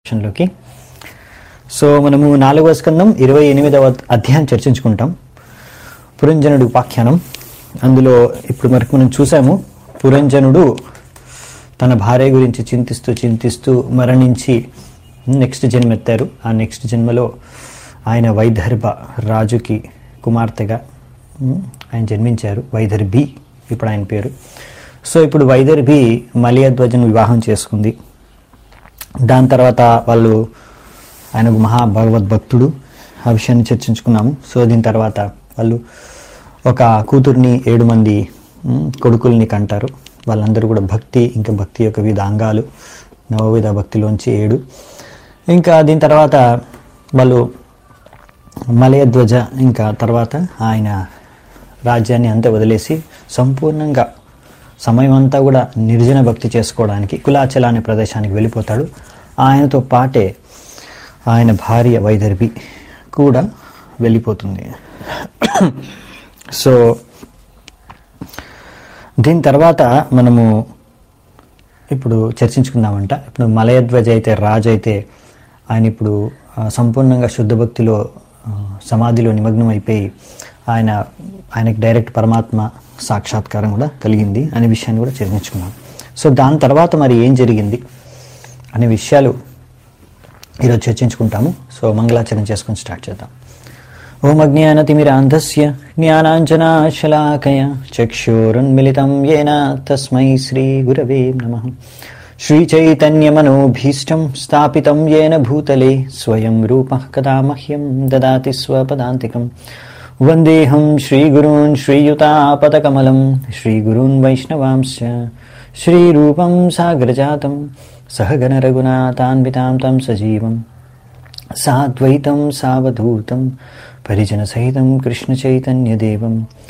సెక్షన్లోకి so మనము నాలుగవ స్కందం ఇరవై ఎనిమిదవ అధ్యాయం చర్చించుకుంటాం పురంజనుడు ఉపాఖ్యానం అందులో ఇప్పుడు మనకు మనం చూసాము పురంజనుడు తన భార్య గురించి చింతిస్తూ చింతిస్తూ మరణించి నెక్స్ట్ జన్మెత్తారు ఆ నెక్స్ట్ జన్మలో ఆయన వైదర్భ రాజుకి కుమార్తెగా ఉమ్, ఆయన జన్మించారు వైదర్భి ఇప్పుడు ఆయన పేరు సో ఇప్పుడు వైదర్భి మలియధ్వజను వివాహం చేసుకుంది దాని తర్వాత వాళ్ళు ఆయన ఒక మహా భగవద్భక్తుడు ఆ విషయాన్ని చర్చించుకున్నాము సో దీని తర్వాత వాళ్ళు ఒక కూతుర్ని ఏడు మంది ఉమ్, కొడుకుల్ని కంటారు వాళ్ళందరూ కూడా భక్తి ఇంకా భక్తి యొక్క వివిధ అంగాలు నవవిధ భక్తిలోంచి ఏడు ఇంకా దీని తర్వాత వాళ్ళు మలయధ్వజ ఇంకా తర్వాత ఆయన రాజ్యాన్ని అంతా వదిలేసి సంపూర్ణంగా సమయం అంతా కూడా నిర్జన భక్తి చేసుకోవడానికి కులాచల అనే ప్రదేశానికి వెళ్ళిపోతాడు ఆయనతో పాటే ఆయన భార్య వైదర్భి కూడా వెళ్ళిపోతుంది సో దీని తర్వాత మనము ఇప్పుడు చర్చించుకుందామంట ఇప్పుడు మలయధ్వజ అయితే రాజు అయితే ఆయన ఇప్పుడు ఆ, సంపూర్ణంగా శుద్ధ భక్తిలో ఆ, సమాధిలో నిమగ్నం అయిపోయి ఆయన ఆయనకి డైరెక్ట్ పరమాత్మ సాక్షాత్కారం కూడా కలిగింది అనే విషయాన్ని కూడా చర్చించుకున్నాం సో దాని తర్వాత మరి ఏం జరిగింది అనే విషయాలు ఈరోజు చర్చించుకుంటాము సో మంగళాచరణ చేసుకొని స్టార్ట్ చేద్దాం ఓం అజ్ఞానతిమిరాంధస్య జ్ఞానాంజనాశలాకయ చక్షురున్మిలితం येन తస్మై శ్రీగురవే నమ శ్రీచైతన్యమనోభీష్టం స్థాపితం येन భూతలే స్వయం రూపः కదా మహ్యం దదాతి స్వపదాంతికం వందేహం శ్రీగురూన్ శ్రీయుతాపదకమలం శ్రీగురూన్ వైష్ణవాంశ్చ శ్రీరూపం సాగ్రజాతం సహగణరఘునాథాన్వితాం తం సజీవం సాద్వైతం సావధూతం పరిజనసహితం కృష్ణచైతన్యదేవం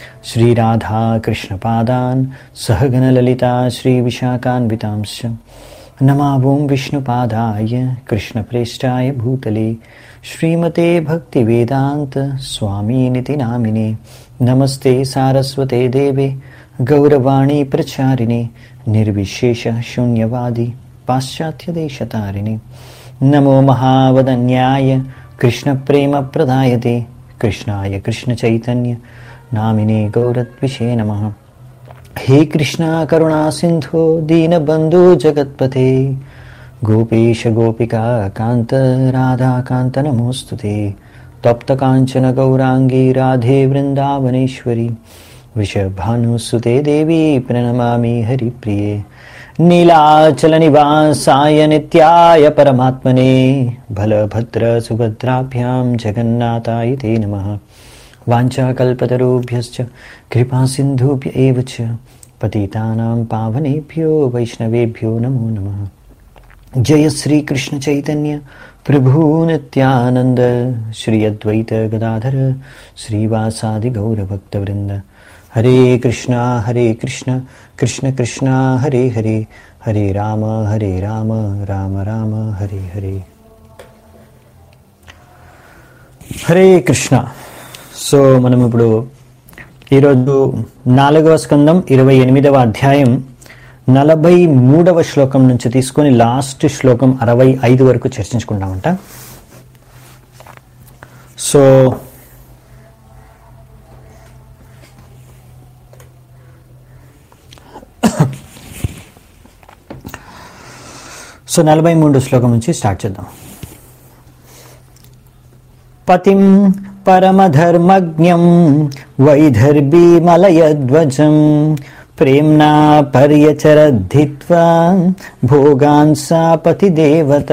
శ్రీరాధాకృష్ణపాదాన్ సహగణలలితా శ్రీవిశాఖాన్వితాంశ్చ నమావోం విష్ణుపాదాయ కృష్ణప్రేష్టాయ భూతలే శ్రీమతే భక్తివేదాంత స్వామీనితి నామినే నమస్తే సారస్వతే దేవే గౌరవాణి ప్రచారిణే నిర్విశేష శూన్యవాది పాశ్చాత్యదేశతారిణి నమో మహావదన్యాయ కృష్ణప్రేమప్రదాయతే కృష్ణాయ కృష్ణచైతన్య నామినే గౌరద్విషే నమ హే కృష్ణ కరుణా సింధో దీనబంధు జగత్పతే గోపేశ గోపికా కాంత రాధాకాంత నమోస్తుతే తప్త కాంచన గౌరాంగీ రాధే వృందావనేశ్వరి వృషభానుసుతే దేవీ ప్రణమామి హరిప్రియే నీలాచల నివాసాయ నిత్యాయ పరమాత్మనే బలభద్ర సుభద్రాభ్యాం జగన్నాథాయ తే నమ వాంఛాకల్పతరుభ్యశ్చ కృపాసింధుభ్య ఏవ చ పతితానాం పావనేభ్యో వైష్ణవేభ్యో నమో నమః జయ శ్రీ కృష్ణ చైతన్య ప్రభు నిత్యానంద శ్రీ అద్వైత గదాధర శ్రీవాసాది గౌరభక్తవృంద హరే కృష్ణ హరే కృష్ణ కృష్ణ కృష్ణ హరే హరే హరే రామ హరే రామ రామ రామ హరే హరే హరే కృష్ణ సో మనం ఇప్పుడు ఈరోజు నాలుగవ స్కందం ఇరవై ఎనిమిదవ అధ్యాయం నలభై మూడవ శ్లోకం నుంచి తీసుకొని లాస్ట్ శ్లోకం అరవై ఐదు వరకు చర్చించుకుంటామంట సో సో నలభై మూడు శ్లోకం నుంచి స్టార్ట్ చేద్దాం పతిం పరమధర్మజ్ఞం వైదర్భీమలయధ్వజం ప్రేమ్నా పర్యచరద్ధిత్వా భోగాన్ సా పతిదేవత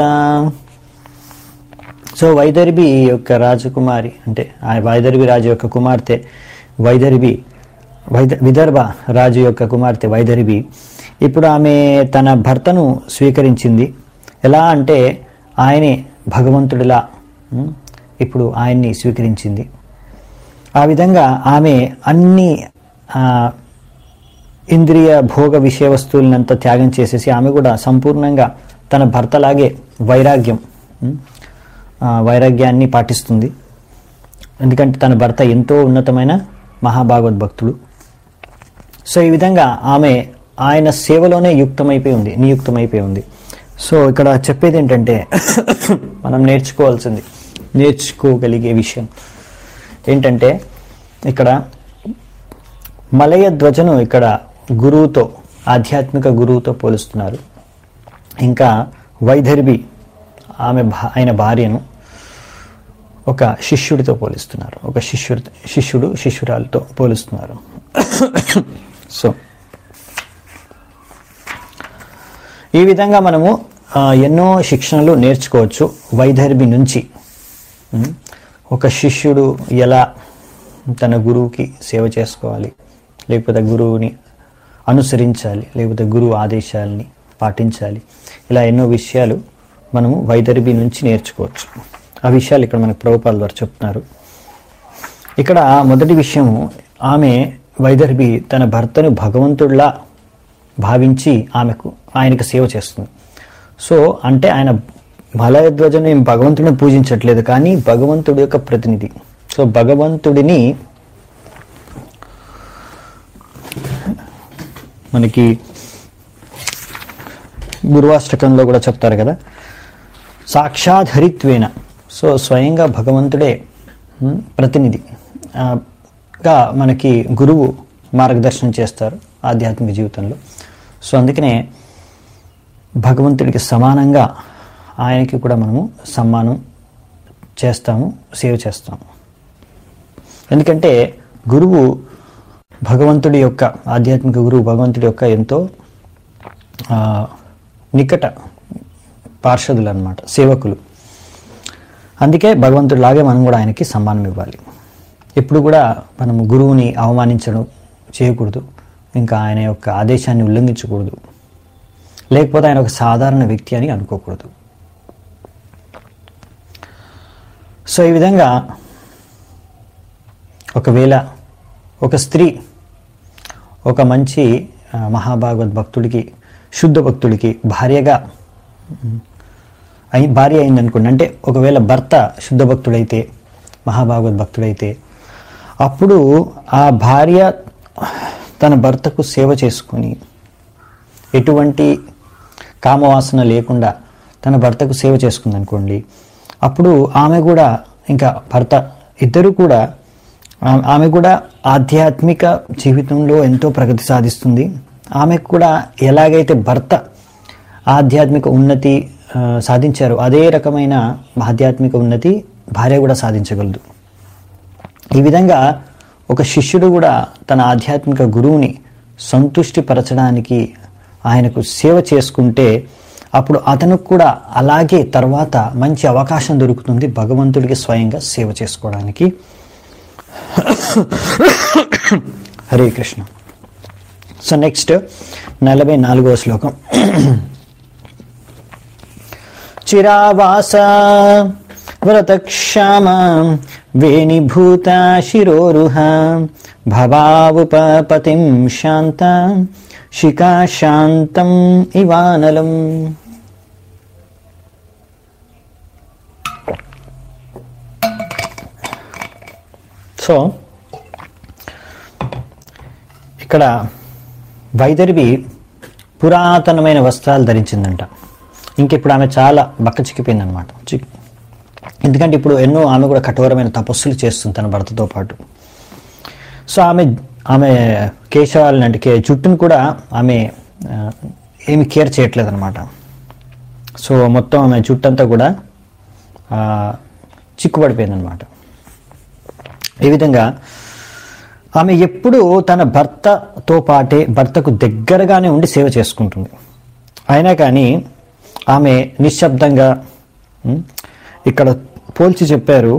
సో వైదర్భి యొక్క రాజకుమారి అంటే ఆ వైదర్భి రాజు యొక్క కుమార్తె వైదర్భి వైద విదర్భ రాజు యొక్క కుమార్తె వైదర్భి ఇప్పుడు ఆమె తన భర్తను స్వీకరించింది ఎలా అంటే ఆయనే భగవంతుడిలా ఉమ్, ఇప్పుడు ఆయన్ని స్వీకరించింది ఆ విధంగా ఆమె అన్ని ఆ, ఇంద్రియ భోగ విషయ వస్తువులనంతా త్యాగం చేసేసి ఆమె కూడా సంపూర్ణంగా తన భర్తలాగే వైరాగ్యం ఉమ్, ఆ, వైరాగ్యాన్ని పాటిస్తుంది ఎందుకంటే తన భర్త ఎంతో ఉన్నతమైన మహాభాగవద్భక్తుడు సో ఈ విధంగా ఆమె ఆయన సేవలోనే యుక్తమైపోయి ఉంది నియుక్తమైపోయి ఉంది సో ఇక్కడ చెప్పేది ఏంటంటే మనం నేర్చుకోవాల్సింది నేర్చుకోగలిగే విషయం ఏంటంటే ఇక్కడ మలయ ధ్వజను ఇక్కడ గురువుతో ఆధ్యాత్మిక గురువుతో పోలుస్తున్నారు ఇంకా వైదర్భి ఆమె భా ఆయన భార్యను ఒక శిష్యుడితో పోలిస్తున్నారు ఒక శిష్యుడి శిష్యుడు శిష్యురాలతో పోలుస్తున్నారు సో ఈ విధంగా మనము ఆ, ఎన్నో శిక్షణలు నేర్చుకోవచ్చు వైదర్భి నుంచి ఉం? ఒక శిష్యుడు ఎలా తన గురువుకి సేవ చేసుకోవాలి లేకపోతే గురువుని అనుసరించాలి లేకపోతే గురువు ఆదేశాలని పాటించాలి ఇలా ఎన్నో విషయాలు మనము వైదర్భి నుంచి నేర్చుకోవచ్చు ఆ విషయాలు ఇక్కడ మనకు ప్రభుపాల ద్వారా చెప్తున్నారు ఇక్కడ మొదటి విషయము ఆమె వైదర్భి తన భర్తను భగవంతుడిలా భావించి ఆమెకు ఆయనకు సేవ చేస్తుంది సో అంటే ఆయన మలయధ్వజను ఏం భగవంతుడిని పూజించట్లేదు కానీ భగవంతుడి యొక్క ప్రతినిధి సో భగవంతుడిని మనకి గురువాష్టకంలో కూడా చెప్తారు కదా సాక్షాత్ హరిత్వేన సో స్వయంగా భగవంతుడే ఉమ్, ప్రతినిధి ఆ, గా మనకి గురువు మార్గదర్శనం చేస్తారు ఆధ్యాత్మిక జీవితంలో సో అందుకనే భగవంతుడికి సమానంగా ఆయనకి కూడా మనము సమ్మానం చేస్తాము సేవ చేస్తాము ఎందుకంటే గురువు భగవంతుడి యొక్క ఆధ్యాత్మిక గురువు భగవంతుడి యొక్క ఎంతో ఆ, నికట పార్షదులు అన్నమాట సేవకులు అందుకే భగవంతుడిలాగే మనం కూడా ఆయనకి సమ్మానం ఇవ్వాలి ఎప్పుడు కూడా మనము గురువుని అవమానించడం చేయకూడదు ఇంకా ఆయన యొక్క ఆదేశాన్ని ఉల్లంఘించకూడదు లేకపోతే ఆయన ఒక సాధారణ వ్యక్తి అని అనుకోకూడదు సో ఈ విధంగా ఒకవేళ ఒక స్త్రీ ఒక మంచి ఆ, మహాభాగవత్ భక్తుడికి శుద్ధ భక్తుడికి భార్యగా ఉమ్, అయి భార్య అయింది అనుకోండి అంటే ఒకవేళ భర్త శుద్ధ భక్తుడైతే మహాభాగవత్ భక్తుడైతే అప్పుడు ఆ భార్య తన భర్తకు సేవ చేసుకొని ఎటువంటి కామవాసన లేకుండా తన భర్తకు సేవ చేసుకుంది అనుకోండి అప్పుడు ఆమె కూడా ఇంకా భర్త ఇద్దరు కూడా ఆ- ఆమె కూడా ఆధ్యాత్మిక జీవితంలో ఎంతో ప్రగతి సాధిస్తుంది ఆమెకు కూడా ఎలాగైతే భర్త ఆధ్యాత్మిక ఉన్నతి ఆ, సాధించారో అదే రకమైన ఆధ్యాత్మిక ఉన్నతి భార్య కూడా సాధించగలదు ఈ విధంగా ఒక శిష్యుడు కూడా తన ఆధ్యాత్మిక గురువుని సంతుష్టిపరచడానికి ఆయనకు సేవ చేసుకుంటే అప్పుడు అతనికి కూడా అలాగే తర్వాత మంచి అవకాశం దొరుకుతుంది భగవంతుడికి స్వయంగా సేవ చేసుకోవడానికి హరే కృష్ణ సో నెక్స్ట్ నలభై నాలుగవ శ్లోకం చిరావాస వ్రతక్షామ వేణిభూత శిరోరుహ భవావుపపతిం శాంత శిఖాశాంతం ఇవానలం సో ఇక్కడ వైదర్వి పురాతనమైన వస్త్రాలు ధరించిందంట ఇంక ఇప్పుడు ఆమె చాలా బక్క చిక్కిపోయిందనమాట చిక్ ఎందుకంటే ఇప్పుడు ఎన్నో ఆమె కూడా కఠోరమైన తపస్సులు చేస్తుంది తన భర్తతో పాటు సో ఆమె ఆమె కేశవాలని అంటే కే- జుట్టును కూడా ఆమె ఆ, ఏమి కేర్ చేయట్లేదు అనమాట సో మొత్తం ఆమె జుట్టు అంతా కూడా ఆ, చిక్కుపడిపోయిందనమాట ఈ విధంగా ఆమె ఎప్పుడూ తన భర్తతో పాటే భర్తకు దగ్గరగానే ఉండి సేవ చేసుకుంటుంది అయినా కానీ ఆమె నిశ్శబ్దంగా ఉం, ఇక్కడ పోల్చి చెప్పారు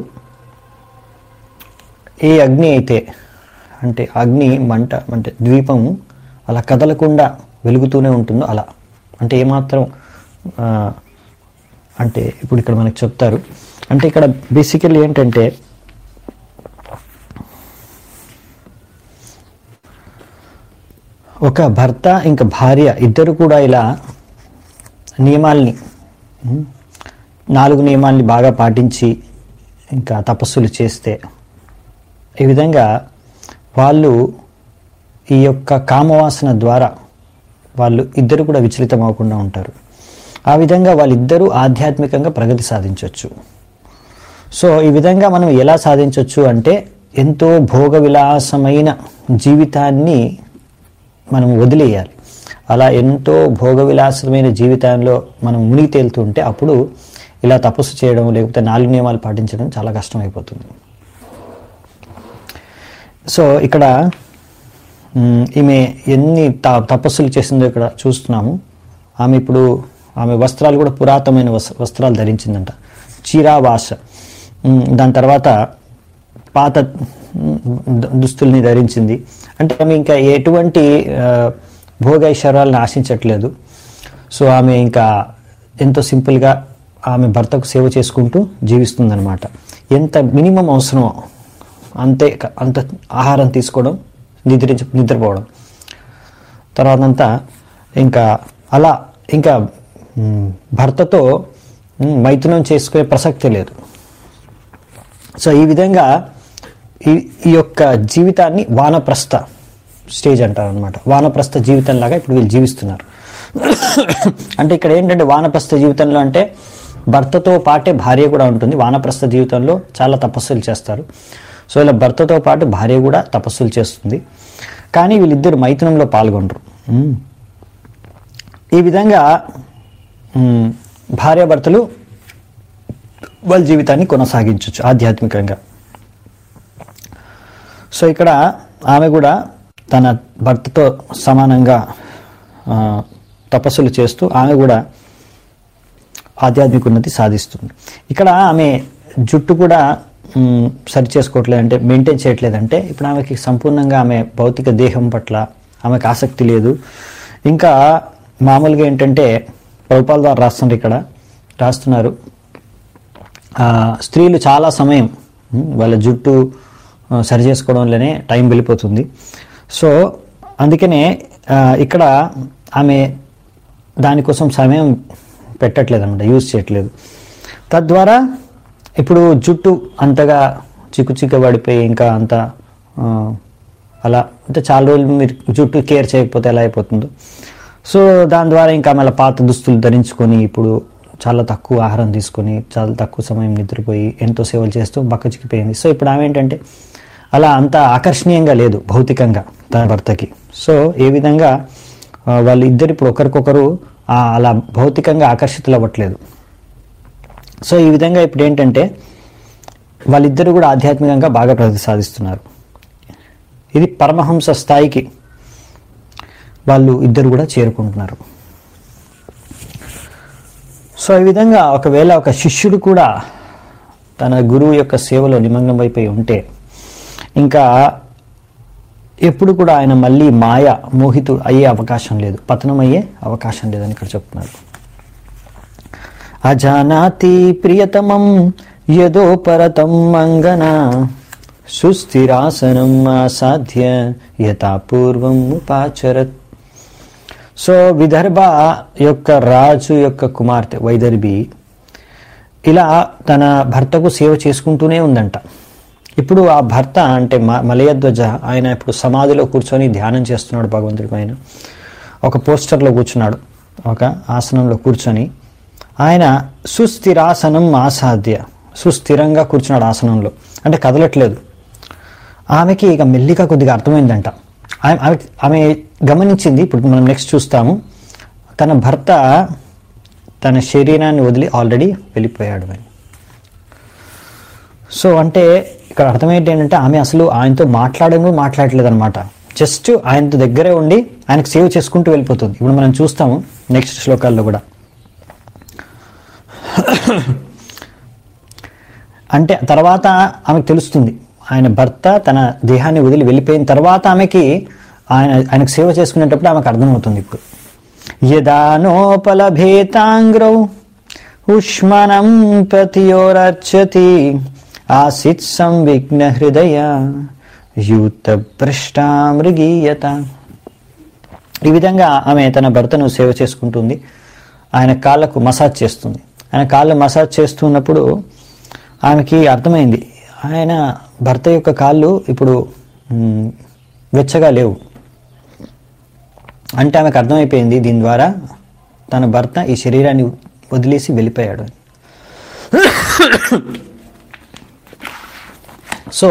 ఏ అగ్ని అయితే అంటే అగ్ని మంట అంటే ద్వీపము అలా కదలకుండా వెలుగుతూనే ఉంటుందో అలా అంటే ఏమాత్రం ఆ, అంటే ఇప్పుడు ఇక్కడ మనకు చెప్తారు అంటే ఇక్కడ బేసికల్లీ ఏంటంటే ఒక భర్త ఇంకా భార్య ఇద్దరు కూడా ఇలా నియమాల్ని ఉం, నాలుగు నియమాల్ని బాగా పాటించి ఇంకా తపస్సులు చేస్తే ఈ విధంగా వాళ్ళు ఈ యొక్క కామవాసన ద్వారా వాళ్ళు ఇద్దరు కూడా విచలితం అవ్వకుండా ఉంటారు ఆ విధంగా వాళ్ళిద్దరూ ఆధ్యాత్మికంగా ప్రగతి సాధించవచ్చు సో ఈ విధంగా మనం ఎలా సాధించవచ్చు అంటే ఎంతో భోగ విలాసమైన జీవితాన్ని మనం వదిలేయాలి అలా ఎంతో భోగ విలాసమైన జీవితంలో మనం మునిగి తేలుతుంటే అప్పుడు ఇలా తపస్సు చేయడం లేకపోతే నాలుగు నియమాలు పాటించడం చాలా కష్టం అయిపోతుంది సో ఇక్కడ మ్, ఈమె ఎన్ని త- తపస్సులు చేసిందో ఇక్కడ చూస్తున్నాము ఆమె ఇప్పుడు ఆమె వస్త్రాలు కూడా పురాతనమైన వస్- వస్త్రాలు ధరించిందంట చీరావాస మ్, దాని తర్వాత పాత మ్, దు- దుస్తుల్ని ధరించింది అంటే ఆమె ఇంకా ఎటువంటి ఆ, భోగైశ్వర్యాలను ఆశించట్లేదు సో ఆమె ఇంకా ఎంతో సింపుల్గా ఆమె భర్తకు సేవ చేసుకుంటూ జీవిస్తుందన్నమాట ఎంత మినిమం అవసరమో అంతే అంత ఆహారం తీసుకోవడం నిద్రించ నిద్రపోవడం తర్వాత అంతా ఇంకా అలా ఇంకా మ్, భర్తతో మ్, మైథునం చేసుకునే ప్రసక్తి లేదు సో ఈ విధంగా ఈ ఈ యొక్క జీవితాన్ని వానప్రస్థ స్టేజ్ అంటారు అనమాట వానప్రస్థ జీవితంలాగా ఇప్పుడు వీళ్ళు జీవిస్తున్నారు అంటే ఇక్కడ ఏంటంటే వానప్రస్థ జీవితంలో అంటే భర్తతో పాటే భార్య కూడా ఉంటుంది వానప్రస్థ జీవితంలో చాలా తపస్సులు చేస్తారు సో ఇలా భర్తతో పాటు భార్య కూడా తపస్సులు చేస్తుంది కానీ వీళ్ళిద్దరు మైథునంలో పాల్గొనరు ఉమ్. ఈ విధంగా ఉమ్, భార్యాభర్తలు వాళ్ళ జీవితాన్ని కొనసాగించవచ్చు ఆధ్యాత్మికంగా సో ఇక్కడ ఆమె కూడా తన భర్తతో సమానంగా ఆ, తపస్సులు చేస్తూ ఆమె కూడా ఆధ్యాత్మిక ఉన్నతి సాధిస్తుంది ఇక్కడ ఆమె జుట్టు కూడా మ్, సరి చేసుకోవట్లేదు అంటే మెయింటైన్ చేయట్లేదంటే ఇప్పుడు ఆమెకి సంపూర్ణంగా ఆమె భౌతిక దేహం పట్ల ఆమెకు ఆసక్తి లేదు ఇంకా మామూలుగా ఏంటంటే ప్రభుపాల ద్వారా రాస్తున్నారు ఇక్కడ రాస్తున్నారు ఆ, స్త్రీలు చాలా సమయం ఉమ్, వాళ్ళ జుట్టు ఆ, సరి చేసుకోవడంలోనే టైం వెళ్ళిపోతుంది సో అందుకనే ఆ, ఇక్కడ ఆమె దానికోసం సమయం పెట్టట్లేదు అనమాట యూజ్ చేయట్లేదు తద్వారా ఇప్పుడు జుట్టు అంతగా చిక్కు చిక్క పడిపోయి ఇంకా అంత ఆ, అలా అంటే చాలా రోజులు మీరు జుట్టు కేర్ చేయకపోతే ఎలా అయిపోతుందో సో దాని ద్వారా ఇంకా మళ్ళీ పాత దుస్తులు ధరించుకొని ఇప్పుడు చాలా తక్కువ ఆహారం తీసుకొని చాలా తక్కువ సమయం నిద్రపోయి ఎంతో సేవలు చేస్తూ బక్క చిక్కిపోయింది సో ఇప్పుడు ఆమె ఏంటంటే అలా అంత ఆకర్షణీయంగా లేదు భౌతికంగా తన భర్తకి సో ఏ విధంగా ఆ, వాళ్ళు ఇద్దరు ఇప్పుడు ఒకరికొకరు ఆ, అలా భౌతికంగా ఆకర్షితులు అవ్వట్లేదు సో ఈ విధంగా ఇప్పుడు ఏంటంటే వాళ్ళిద్దరు కూడా ఆధ్యాత్మికంగా బాగా ప్రగతి సాధిస్తున్నారు ఇది పరమహంస స్థాయికి వాళ్ళు ఇద్దరు కూడా చేరుకుంటున్నారు సో ఈ విధంగా ఒకవేళ ఒక శిష్యుడు కూడా తన గురువు యొక్క సేవలో నిమగ్నమైపోయి ఉంటే ఇంకా ఎప్పుడు కూడా ఆయన మళ్ళీ మాయ మోహితుడు అయ్యే అవకాశం లేదు పతనం అయ్యే అవకాశం లేదని ఇక్కడ చెప్తున్నారు అజానాతి ప్రియతమం యదో పరతం అంగన సుస్థిరాసనం ఆసాధ్య యథాపూర్వం ఉపాచరత్ సో విదర్భ యొక్క రాజు యొక్క కుమార్తె వైదర్భి ఇలా తన భర్తకు సేవ చేసుకుంటూనే ఉందంట ఇప్పుడు ఆ భర్త అంటే మ మలయధ్వజ ఆయన ఇప్పుడు సమాధిలో కూర్చొని ధ్యానం చేస్తున్నాడు భగవంతుడి పైన ఒక పోస్టర్లో కూర్చున్నాడు ఒక ఆసనంలో కూర్చొని ఆయన సుస్థిరాసనం ఆసాధ్య సుస్థిరంగా కూర్చున్నాడు ఆసనంలో అంటే కదలట్లేదు ఆమెకి ఇక మెల్లిగా కొద్దిగా అర్థమైందంట ఆమె ఆమె ఆమె గమనించింది ఇప్పుడు మనం నెక్స్ట్ చూస్తాము తన భర్త తన శరీరాన్ని వదిలి ఆల్రెడీ వెళ్ళిపోయాడు అని సో అంటే ఇక్కడ అర్థమయ్యేది ఏంటంటే ఆమె అసలు ఆయనతో మాట్లాడను మాట్లాడలేదు అనమాట జస్ట్ ఆయనతో దగ్గరే ఉండి ఆయనకు సేవ్ చేసుకుంటూ వెళ్ళిపోతుంది ఇప్పుడు మనం చూస్తాము నెక్స్ట్ శ్లోకాల్లో కూడా అంటే తర్వాత ఆమెకు తెలుస్తుంది ఆయన భర్త తన దేహాన్ని వదిలి వెళ్ళిపోయిన తర్వాత ఆమెకి ఆయన ఆయనకు సేవ చేసుకునేటప్పుడు ఆమెకు అర్థమవుతుంది ఇప్పుడు యదానోపలభేతాంగ్రౌ ఉష్మనం ప్రతియోరర్చతి ఆసిత్ సంవిఘ్న హృదయ యూత భ్రష్టా మృగీయత ఈ విధంగా ఆమె తన భర్తను సేవ చేసుకుంటుంది ఆయన కాళ్ళకు మసాజ్ చేస్తుంది ఆయన కాళ్ళు మసాజ్ చేస్తున్నప్పుడు ఆమెకి అర్థమైంది ఆయన భర్త యొక్క కాళ్ళు ఇప్పుడు మ్, వెచ్చగా లేవు అంటే ఆమెకు అర్థమైపోయింది దీని ద్వారా తన భర్త ఈ శరీరాన్ని వదిలేసి వెళ్ళిపోయాడు అని సో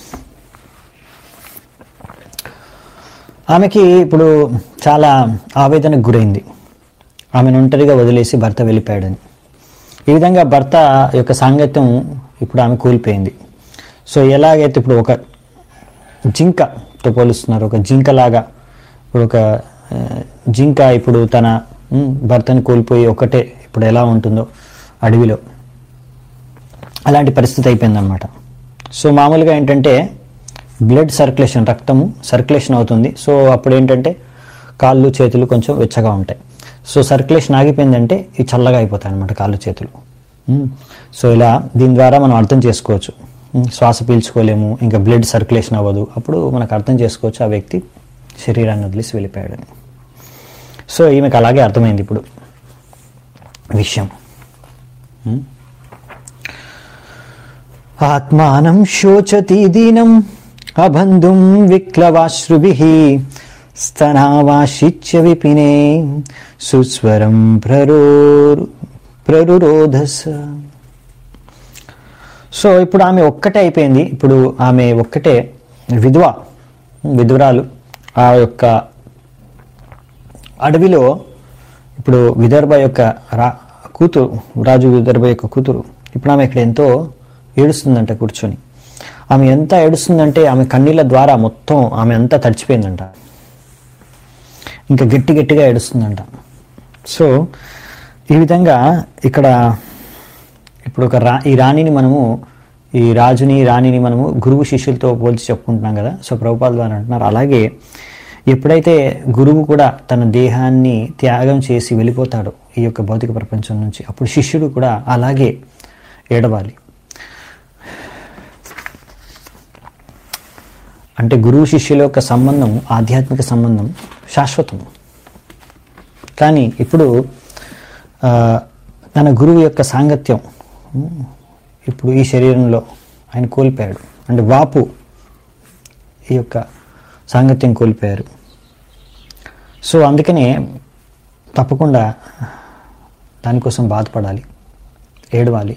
ఆమెకి ఇప్పుడు చాలా ఆవేదనకు గురైంది ఆమెను ఒంటరిగా వదిలేసి భర్త వెళ్ళిపోయాడని ఈ విధంగా భర్త యొక్క సాంగత్యం ఇప్పుడు ఆమె కూలిపోయింది సో ఎలాగైతే ఇప్పుడు ఒక జింకతో పోలుస్తున్నారు ఒక జింకలాగా ఇప్పుడు ఒక ఆ, జింక ఇప్పుడు తన ఉమ్, భర్తని కోల్పోయి ఒకటే ఇప్పుడు ఎలా ఉంటుందో అడవిలో అలాంటి పరిస్థితి అయిపోయిందనమాట సో మామూలుగా ఏంటంటే బ్లడ్ సర్క్యులేషన్ రక్తము సర్క్యులేషన్ అవుతుంది సో అప్పుడు ఏంటంటే కాళ్ళు చేతులు కొంచెం వెచ్చగా ఉంటాయి సో సర్క్యులేషన్ ఆగిపోయిందంటే ఇవి చల్లగా అయిపోతాయి అనమాట కాళ్ళు చేతులు ఉమ్. సో ఇలా దీని ద్వారా మనం అర్థం చేసుకోవచ్చు ఉమ్, శ్వాస పీల్చుకోలేము ఇంకా బ్లడ్ సర్క్యులేషన్ అవ్వదు అప్పుడు మనకు అర్థం చేసుకోవచ్చు ఆ వ్యక్తి శరీరాన్ని వదిలేసి వెళ్ళిపోయాడని సో ఈమెకు అలాగే అర్థమైంది ఇప్పుడు విషయం ఉమ్. ఆత్మానం శోచతి దీనం అబంధుం విక్లవాశ్రుభిః స్తనావాశిచ్య విపినే సుస్వరం ప్రరోరు ప్రరురోధస సో ఇప్పుడు ఆమె ఒక్కటే అయిపోయింది ఇప్పుడు ఆమె ఒక్కటే విధవ విధురాలు ఆ యొక్క అడవిలో ఇప్పుడు విదర్భ యొక్క రా కూతురు రాజు విదర్భ యొక్క కూతురు ఇప్పుడు ఆమె ఇక్కడ ఎంతో ఏడుస్తుందంట కూర్చొని ఆమె ఎంత ఏడుస్తుందంటే ఆమె కన్నీళ్ళ ద్వారా మొత్తం ఆమె అంతా తడిచిపోయిందంట ఇంకా గట్టి గట్టిగా ఏడుస్తుందంట సో ఈ విధంగా ఇక్కడ ఇప్పుడు ఒక రా ఈ రాణిని మనము ఈ రాజుని రాణిని మనము గురువు శిష్యులతో పోల్చి చెప్పుకుంటున్నాం కదా సో ప్రభుపాల్ వారు అంటున్నారు అలాగే ఎప్పుడైతే గురువు కూడా తన దేహాన్ని త్యాగం చేసి వెళ్ళిపోతాడో ఈ యొక్క భౌతిక ప్రపంచం నుంచి అప్పుడు శిష్యుడు కూడా అలాగే ఏడవాలి అంటే గురువు శిష్యుల యొక్క సంబంధం ఆధ్యాత్మిక సంబంధం శాశ్వతం కానీ ఇప్పుడు ఆ, తన గురువు యొక్క సాంగత్యం ఉమ్, ఇప్పుడు ఈ శరీరంలో ఆయన కోల్పోయాడు అంటే వాపు ఈ యొక్క సాంగత్యం కోల్పోయారు సో అందుకనే తప్పకుండా దానికోసం బాధపడాలి ఏడవాలి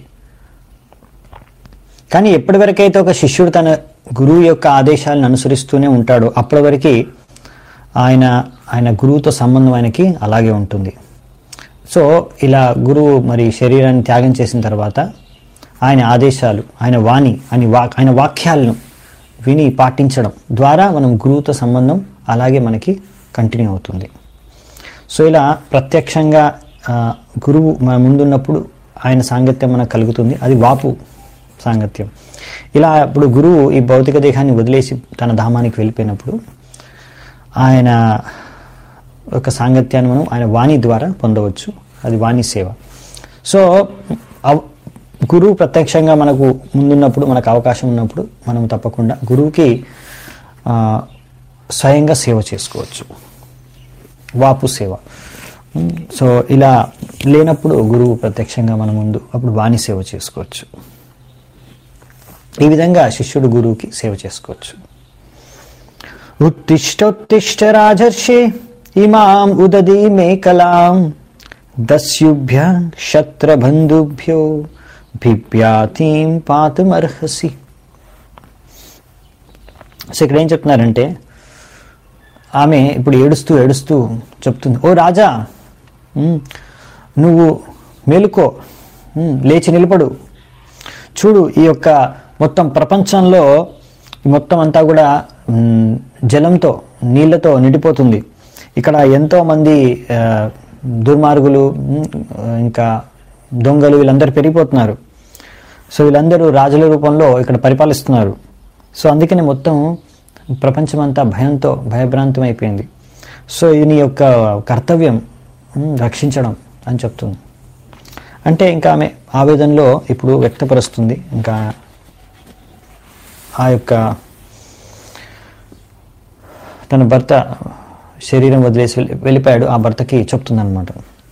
కానీ ఎప్పటి వరకైతే ఒక శిష్యుడు తన గురువు యొక్క ఆదేశాలను అనుసరిస్తూనే ఉంటాడో అప్పటి వరకు ఆయన ఆయన గురువుతో సంబంధం ఆయనకి అలాగే ఉంటుంది సో ఇలా గురువు మరి శరీరాన్ని త్యాగం చేసిన తర్వాత ఆయన ఆదేశాలు ఆయన వాణి ఆయన వా ఆయన వాక్యాలను విని పాటించడం ద్వారా మనం గురువుతో సంబంధం అలాగే మనకి కంటిన్యూ అవుతుంది సో ఇలా ప్రత్యక్షంగా ఆ, గురువు మన ముందున్నప్పుడు ఆయన సాంగత్యం మనకు కలుగుతుంది అది వాపు సాంగత్యం ఇలా ఇప్పుడు గురువు ఈ భౌతిక దేహాన్ని వదిలేసి తన ధామానికి వెళ్ళిపోయినప్పుడు ఆయన ఒక సాంగత్యాన్ని మనం ఆయన వాణి ద్వారా పొందవచ్చు అది వాణి సేవ సో అవ్- గురువు ప్రత్యక్షంగా మనకు ముందున్నప్పుడు మనకు అవకాశం ఉన్నప్పుడు మనం తప్పకుండా గురువుకి ఆ, స్వయంగా సేవ చేసుకోవచ్చు వాపు సేవ ఉమ్, సో ఇలా లేనప్పుడు గురువు ప్రత్యక్షంగా మన ముందు అప్పుడు వాణి సేవ చేసుకోవచ్చు ఈ విధంగా శిష్యుడు గురువుకి సేవ చేసుకోవచ్చు ఉత్తిష్టోత్తిష్ట రాజర్షి ఇమాం ఉదది మేకలాం దస్యుభ్య క్షత్రబంధుభ్యో బిభ్యాతీం పాతుమర్హసి సో ఇక్కడ ఏం చెప్తున్నారంటే ఆమె ఇప్పుడు ఏడుస్తూ ఏడుస్తూ చెప్తుంది ఓ రాజా ఉమ్, నువ్వు మేలుకో ఉమ్, లేచి నిలబడు చూడు ఈ యొక్క మొత్తం ప్రపంచంలో ఈ మొత్తం అంతా కూడా ఉమ్, జలంతో నీళ్లతో నిండిపోతుంది ఇక్కడ ఎంతో మంది ఆ, దుర్మార్గులు ఉమ్, ఇంకా దొంగలు వీళ్ళందరూ పెరిగిపోతున్నారు సో వీళ్ళందరూ రాజుల రూపంలో ఇక్కడ పరిపాలిస్తున్నారు సో అందుకని మొత్తం ప్రపంచమంతా భయంతో భయభ్రాంతం అయిపోయింది సో ఇది నీ యొక్క కర్తవ్యం ఉమ్, రక్షించడం అని చెప్తుంది అంటే ఇంకా ఆమె ఆవేదనలో ఇప్పుడు వ్యక్తపరుస్తుంది ఇంకా ఆ యొక్క తన భర్త శరీరం వదిలేసి వెళ్ళి- వెళ్ళిపోయాడు ఆ భర్తకి చెప్తుందన్నమాట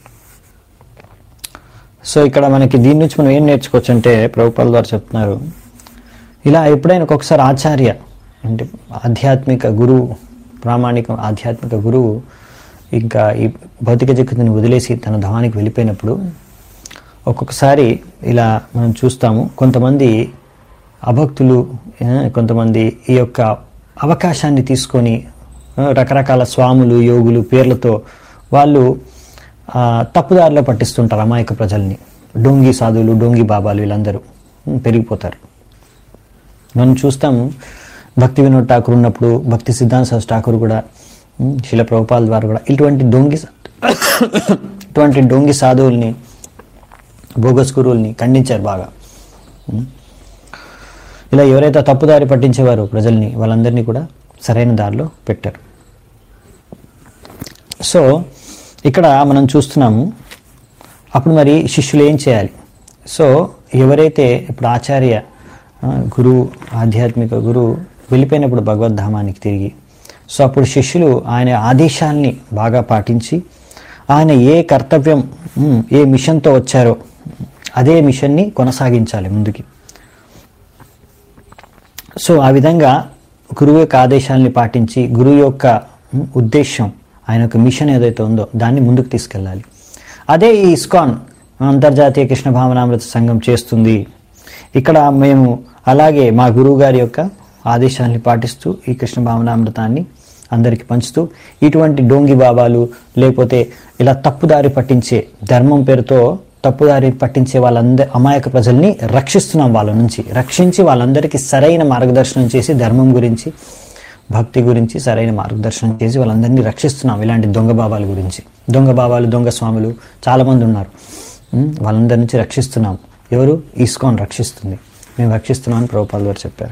సో ఇక్కడ మనకి దీని నుంచి మనం ఏం నేర్చుకోవచ్చు అంటే ప్రభుపాల ద్వారా చెప్తున్నారు ఇలా ఎప్పుడైనా ఒక్కొక్కసారి ఆచార్య అంటే ఆధ్యాత్మిక గురువు ప్రామాణిక ఆధ్యాత్మిక గురువు ఇంకా ఈ భౌతిక జగత్తుని వదిలేసి తన ధామానికి వెళ్ళిపోయినప్పుడు ఒక్కొక్కసారి ఇలా మనం చూస్తాము కొంతమంది అభక్తులు ఆ, కొంతమంది ఈ యొక్క అవకాశాన్ని తీసుకొని ఆ, రకరకాల స్వాములు యోగులు పేర్లతో వాళ్ళు ఆ, తప్పుదారిలో పట్టిస్తుంటారు అమాయక ప్రజల్ని డోంగి సాధువులు డోంగి బాబాలు వీళ్ళందరూ ఉమ్, పెరిగిపోతారు మనం చూస్తాము భక్తి వినోద్ ఠాకూర్ ఉన్నప్పుడు భక్తి సిద్ధాంత సరస్వతి ఠాకూర్ కూడా ఉమ్, శిల ప్రభుపాల్ ద్వారా కూడా ఇటువంటి డోంగి ఇటువంటి డోంగి సాధువుల్ని బోగస్ గురువుల్ని ఖండించారు బాగా ఉమ్. ఇలా ఎవరైతే తప్పుదారి పట్టించేవారో ప్రజల్ని వాళ్ళందరినీ కూడా సరైన దారిలో పెట్టారు సో ఇక్కడ మనం చూస్తున్నాము అప్పుడు మరి శిష్యులు ఏం చేయాలి సో ఎవరైతే ఇప్పుడు ఆచార్య ఆ, గురువు ఆధ్యాత్మిక గురువు వెళ్ళిపోయినప్పుడు భగవద్ధామానికి తిరిగి సో అప్పుడు శిష్యులు ఆయన ఆదేశాల్ని బాగా పాటించి ఆయన ఏ కర్తవ్యం ఉమ్, ఏ మిషన్తో వచ్చారో అదే మిషన్ని కొనసాగించాలి ముందుకి సో ఆ విధంగా గురువు యొక్క ఆదేశాలని పాటించి గురువు యొక్క ఉమ్, ఉద్దేశం ఆయన యొక్క మిషన్ ఏదైతే ఉందో దాన్ని ముందుకు తీసుకెళ్ళాలి అదే ఈ ఇస్కాన్ అంతర్జాతీయ కృష్ణ భావనామృత సంఘం చేస్తుంది ఇక్కడ మేము అలాగే మా గురువు గారి యొక్క ఆదేశాన్ని పాటిస్తూ ఈ కృష్ణ భావనామృతాన్ని అందరికి పంచుతూ ఇటువంటి డోంగి బాబాలు లేకపోతే ఇలా తప్పుదారి పట్టించే ధర్మం పేరుతో తప్పుదారి పట్టించే వాళ్ళందరి అమాయక ప్రజల్ని రక్షిస్తున్నాం వాళ్ళ నుంచి రక్షించి వాళ్ళందరికీ సరైన మార్గదర్శనం చేసి ధర్మం గురించి భక్తి గురించి సరైన మార్గదర్శనం చేసి వాళ్ళందరినీ రక్షిస్తున్నాం ఇలాంటి దొంగ బాబాల గురించి దొంగ బాబాలు దొంగ స్వాములు చాలామంది ఉన్నారు ఉమ్, వాళ్ళందరి నుంచి రక్షిస్తున్నాం ఎవరు ఈస్కాన్ రక్షిస్తుంది మేము రక్షిస్తున్నాం అని ప్రభుపాల్ గారు చెప్పారు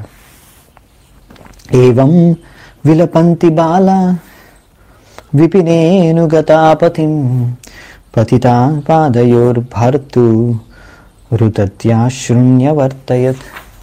ఏవం విలపంతి బాల విపినేను గతాపతిం పతితా పాదయోర్భర్తు రుతత్యాశృణ్యవర్తయత్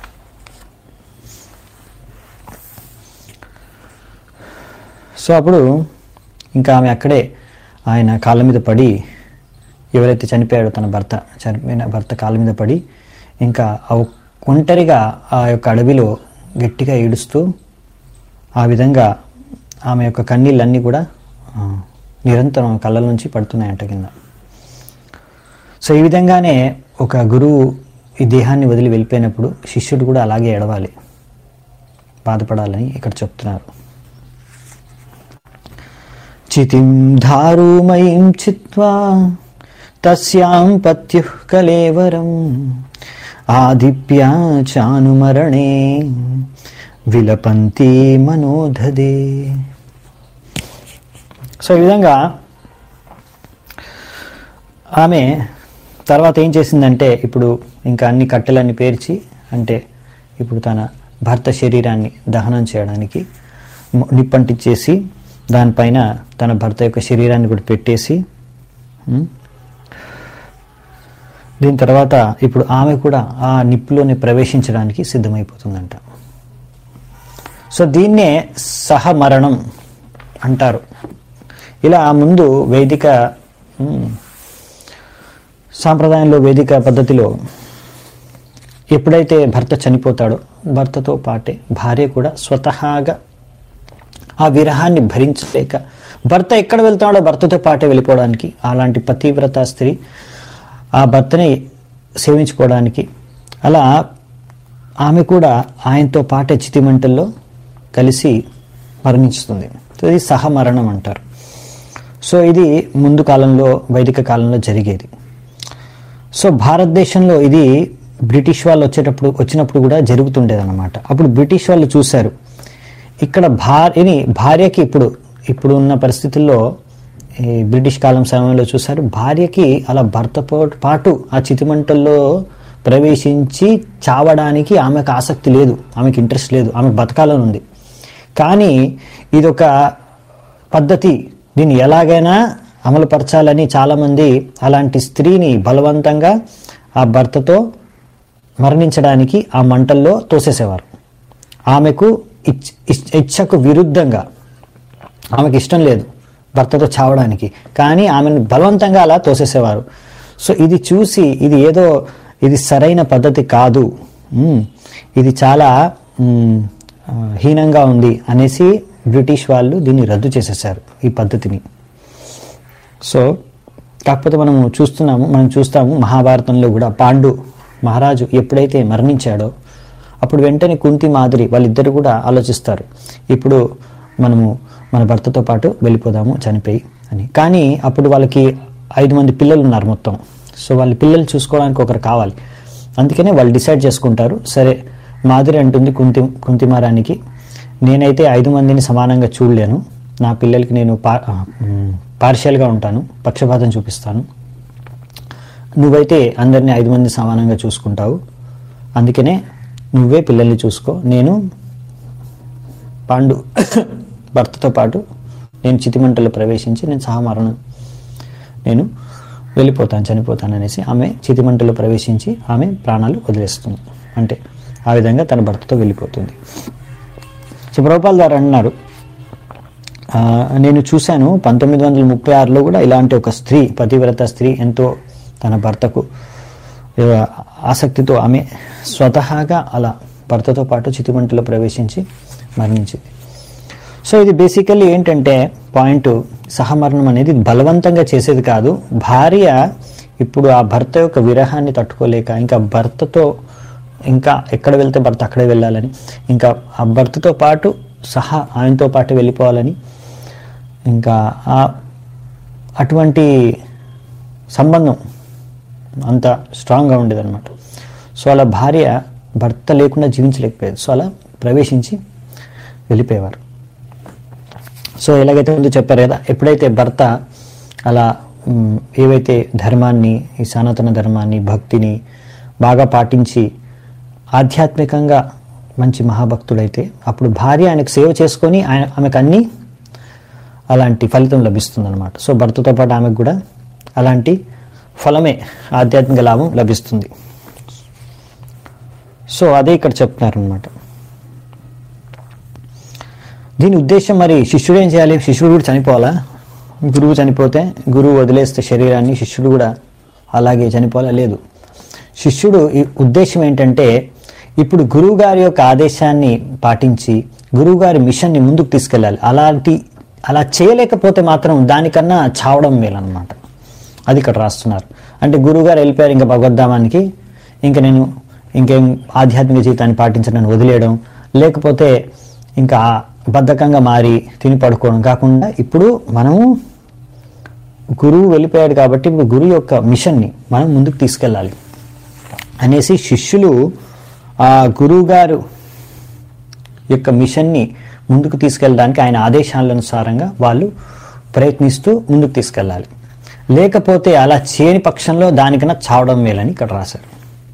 సో అప్పుడు ఇంకా ఆమె అక్కడే ఆయన కాళ్ళ మీద పడి ఎవరైతే చనిపోయాడో తన భర్త చనిపోయిన భర్త కాళ్ళ మీద పడి ఇంకా ఆ ఒంటరిగా ఆ యొక్క అడవిలో గట్టిగా ఏడుస్తూ ఆ విధంగా ఆమె యొక్క కన్నీళ్ళన్నీ కూడా ఆ, నిరంతరం ఆమె కళ్ళ నుంచి పడుతున్నాయంట కింద సో ఈ విధంగానే ఒక గురువు ఈ దేహాన్ని వదిలి వెళ్ళిపోయినప్పుడు శిష్యుడు కూడా అలాగే ఎడవాలి బాధపడాలని ఇక్కడ చెప్తున్నారు చితిం ధారుమయీం చిత్వా తస్యాం పత్యుః కలేవరం ఆదిప్యా చానుమరణే విలపంతి మనోధదే సో ఈ విధంగా ఆమె తర్వాత ఏం చేసిందంటే ఇప్పుడు ఇంకా అన్ని కట్టెలన్నీ పేర్చి అంటే ఇప్పుడు తన భర్త శరీరాన్ని దహనం చేయడానికి మ- నిప్పంటించేసి దానిపైన తన భర్త యొక్క శరీరాన్ని కూడా పెట్టేసి ఉమ్, దీని తర్వాత ఇప్పుడు ఆమె కూడా ఆ నిప్పులోనే ప్రవేశించడానికి సిద్ధమైపోతుందంట సో దీన్నే సహమరణం అంటారు ఇలా ముందు వేదిక ఉమ్, సాంప్రదాయంలో వేదిక పద్ధతిలో ఎప్పుడైతే భర్త చనిపోతాడో భర్తతో పాటే భార్య కూడా స్వతహాగా ఆ విరహాన్ని భరించలేక భర్త ఎక్కడ వెళ్తాడో భర్తతో పాటే వెళ్ళిపోవడానికి అలాంటి పతివ్రత స్త్రీ ఆ భర్తని సేవించుకోవడానికి అలా ఆమె కూడా ఆయనతో పాటే చితిమంటల్లో కలిసి మరణిస్తుంది సో ఇది సహమరణం అంటారు సో ఇది ముందు కాలంలో వైదిక కాలంలో జరిగేది సో భారతదేశంలో ఇది బ్రిటిష్ వాళ్ళు వచ్చేటప్పుడు వచ్చినప్పుడు కూడా జరుగుతుండేది అనమాట అప్పుడు బ్రిటిష్ వాళ్ళు చూశారు ఇక్కడ భార్యని భార్యకి ఇప్పుడు ఇప్పుడు ఉన్న పరిస్థితుల్లో ఈ బ్రిటిష్ కాలం సమయంలో చూశారు భార్యకి అలా భర్తతో పాటు ఆ చితిమంటల్లో ప్రవేశించి చావడానికి ఆమెకు ఆసక్తి లేదు ఆమెకి ఇంట్రెస్ట్ లేదు ఆమెకు బతకాలని ఉంది కానీ ఇదొక పద్ధతి దీన్ని ఎలాగైనా అమలుపరచాలని చాలామంది అలాంటి స్త్రీని బలవంతంగా ఆ భర్తతో మరణించడానికి ఆ మంటల్లో తోసేసేవారు ఆమెకు ఇచ్- ఇచ్- ఇచ్ఛకు విరుద్ధంగా ఆమెకి ఇష్టం లేదు భర్తతో చావడానికి కానీ ఆమెను బలవంతంగా అలా తోసేసేవారు సో ఇది చూసి ఇది ఏదో ఇది సరైన పద్ధతి కాదు ఉమ్, ఇది చాలా ఉమ్, ఆ, హీనంగా ఉంది అనేసి బ్రిటిష్ వాళ్ళు దీన్ని రద్దు చేసేసారు ఈ పద్ధతిని సో కాకపోతే మనము చూస్తున్నాము మనం చూస్తాము మహాభారతంలో కూడా పాండు మహారాజు ఎప్పుడైతే మరణించాడో అప్పుడు వెంటనే కుంతి మాదిరి వాళ్ళిద్దరు కూడా ఆలోచిస్తారు ఇప్పుడు మనము మన భర్తతో పాటు వెళ్ళిపోదాము చనిపోయి అని కానీ అప్పుడు వాళ్ళకి ఐదు మంది పిల్లలు ఉన్నారు మొత్తం సో వాళ్ళ పిల్లలు చూసుకోవడానికి ఒకరు కావాలి అందుకనే వాళ్ళు డిసైడ్ చేసుకుంటారు సరే మాదిరి అంటుంది కుంతి కుంతిమారానికి నేనైతే ఐదు మందిని సమానంగా చూడలేను నా పిల్లలకి నేను పా పార్షియల్గా ఉంటాను పక్షపాతం చూపిస్తాను నువ్వైతే అందరినీ ఐదు మంది సమానంగా చూసుకుంటావు అందుకనే నువ్వే పిల్లల్ని చూసుకో నేను పాండు భర్తతో పాటు నేను చితిమంటలో ప్రవేశించి నేను సహమరణం నేను వెళ్ళిపోతాను చనిపోతాను అనేసి ఆమె చితిమంటలో ప్రవేశించి ఆమె ప్రాణాలు వదిలేస్తుంది అంటే ఆ విధంగా తన భర్తతో వెళ్ళిపోతుంది సో ప్రభుపాల్ గారు అన్నారు ఆ, నేను చూశాను పంతొమ్మిది వందల ముప్పై ఆరులో కూడా ఇలాంటి ఒక స్త్రీ పతివ్రత స్త్రీ ఎంతో తన భర్తకు ఏ, ఆసక్తితో ఆమె స్వతహాగా అలా భర్తతో పాటు చితిమంటలో ప్రవేశించి మరణించింది సో ఇది బేసికల్లీ ఏంటంటే పాయింట్ సహమరణం అనేది బలవంతంగా చేసేది కాదు భార్య ఇప్పుడు ఆ భర్త యొక్క విరహాన్ని తట్టుకోలేక ఇంకా భర్తతో ఇంకా ఎక్కడ వెళ్తే భర్త అక్కడే వెళ్ళాలని ఇంకా ఆ భర్తతో పాటు సహా ఆయనతో పాటు వెళ్ళిపోవాలని ఇంకా ఆ అటువంటి సంబంధం అంత స్ట్రాంగ్గా ఉండేదన్నమాట సో అలా భార్య భర్త లేకుండా జీవించలేకపోయేది సో అలా ప్రవేశించి వెళ్ళిపోయేవారు సో ఎలాగైతే ముందు చెప్పారు కదా ఎప్పుడైతే భర్త అలా మ్, ఏవైతే ధర్మాన్ని ఈ సనాతన ధర్మాన్ని భక్తిని బాగా పాటించి ఆధ్యాత్మికంగా మంచి మహాభక్తుడైతే అప్పుడు భార్య ఆయనకు సేవ చేసుకొని ఆయన ఆమెకు అన్ని అలాంటి ఫలితం లభిస్తుంది అనమాట సో భర్తతో పాటు ఆమెకు కూడా అలాంటి ఫలమే ఆధ్యాత్మిక లాభం లభిస్తుంది సో అదే ఇక్కడ చెప్తున్నారు అనమాట దీని ఉద్దేశం మరి శిష్యుడు ఏం చేయాలి శిష్యుడు కూడా చనిపోవాలా గురువు చనిపోతే గురువు వదిలేస్తే శరీరాన్ని శిష్యుడు కూడా అలాగే చనిపోవాలా లేదు శిష్యుడు ఈ ఉద్దేశం ఏంటంటే ఇప్పుడు గురువు గారి యొక్క ఆదేశాన్ని పాటించి గురువు గారి మిషన్ని ముందుకు తీసుకెళ్ళాలి అలాంటి అలా చేయలేకపోతే మాత్రం దానికన్నా చావడం మేలన్నమాట అది ఇక్కడ రాస్తున్నారు అంటే గురువుగారు వెళ్ళిపోయారు ఇంకా భగవద్ధామానికి ఇంకా నేను ఇంకేం ఆధ్యాత్మిక జీవితాన్ని పాటించడానికి వదిలేయడం లేకపోతే ఇంకా బద్ధకంగా మారి తిని పడుకోవడం కాకుండా ఇప్పుడు మనము గురువు వెళ్ళిపోయాడు కాబట్టి ఇప్పుడు గురువు యొక్క మిషన్ని మనం ముందుకు తీసుకెళ్ళాలి అనేసి శిష్యులు ఆ గురువు గారు యొక్క మిషన్ని ముందుకు తీసుకెళ్ళడానికి ఆయన ఆదేశాల అనుసారంగా వాళ్ళు ప్రయత్నిస్తూ ముందుకు తీసుకెళ్ళాలి లేకపోతే అలా చేయని పక్షంలో దానికన్నా చావడం మేలని ఇక్కడ రాశారు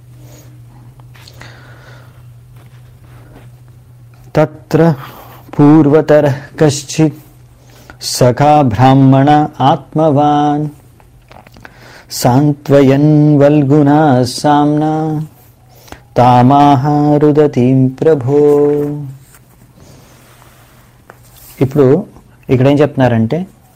తత్ర పూర్వతర కశ్చిత్ సఖా బ్రాహ్మణ ఆత్మవాన్ సాంత్వయన్ వల్గునా సామ్నా తామాహారుదతీం ప్రభో ఇప్పుడు ఇక్కడ ఏం చెప్తున్నారంటే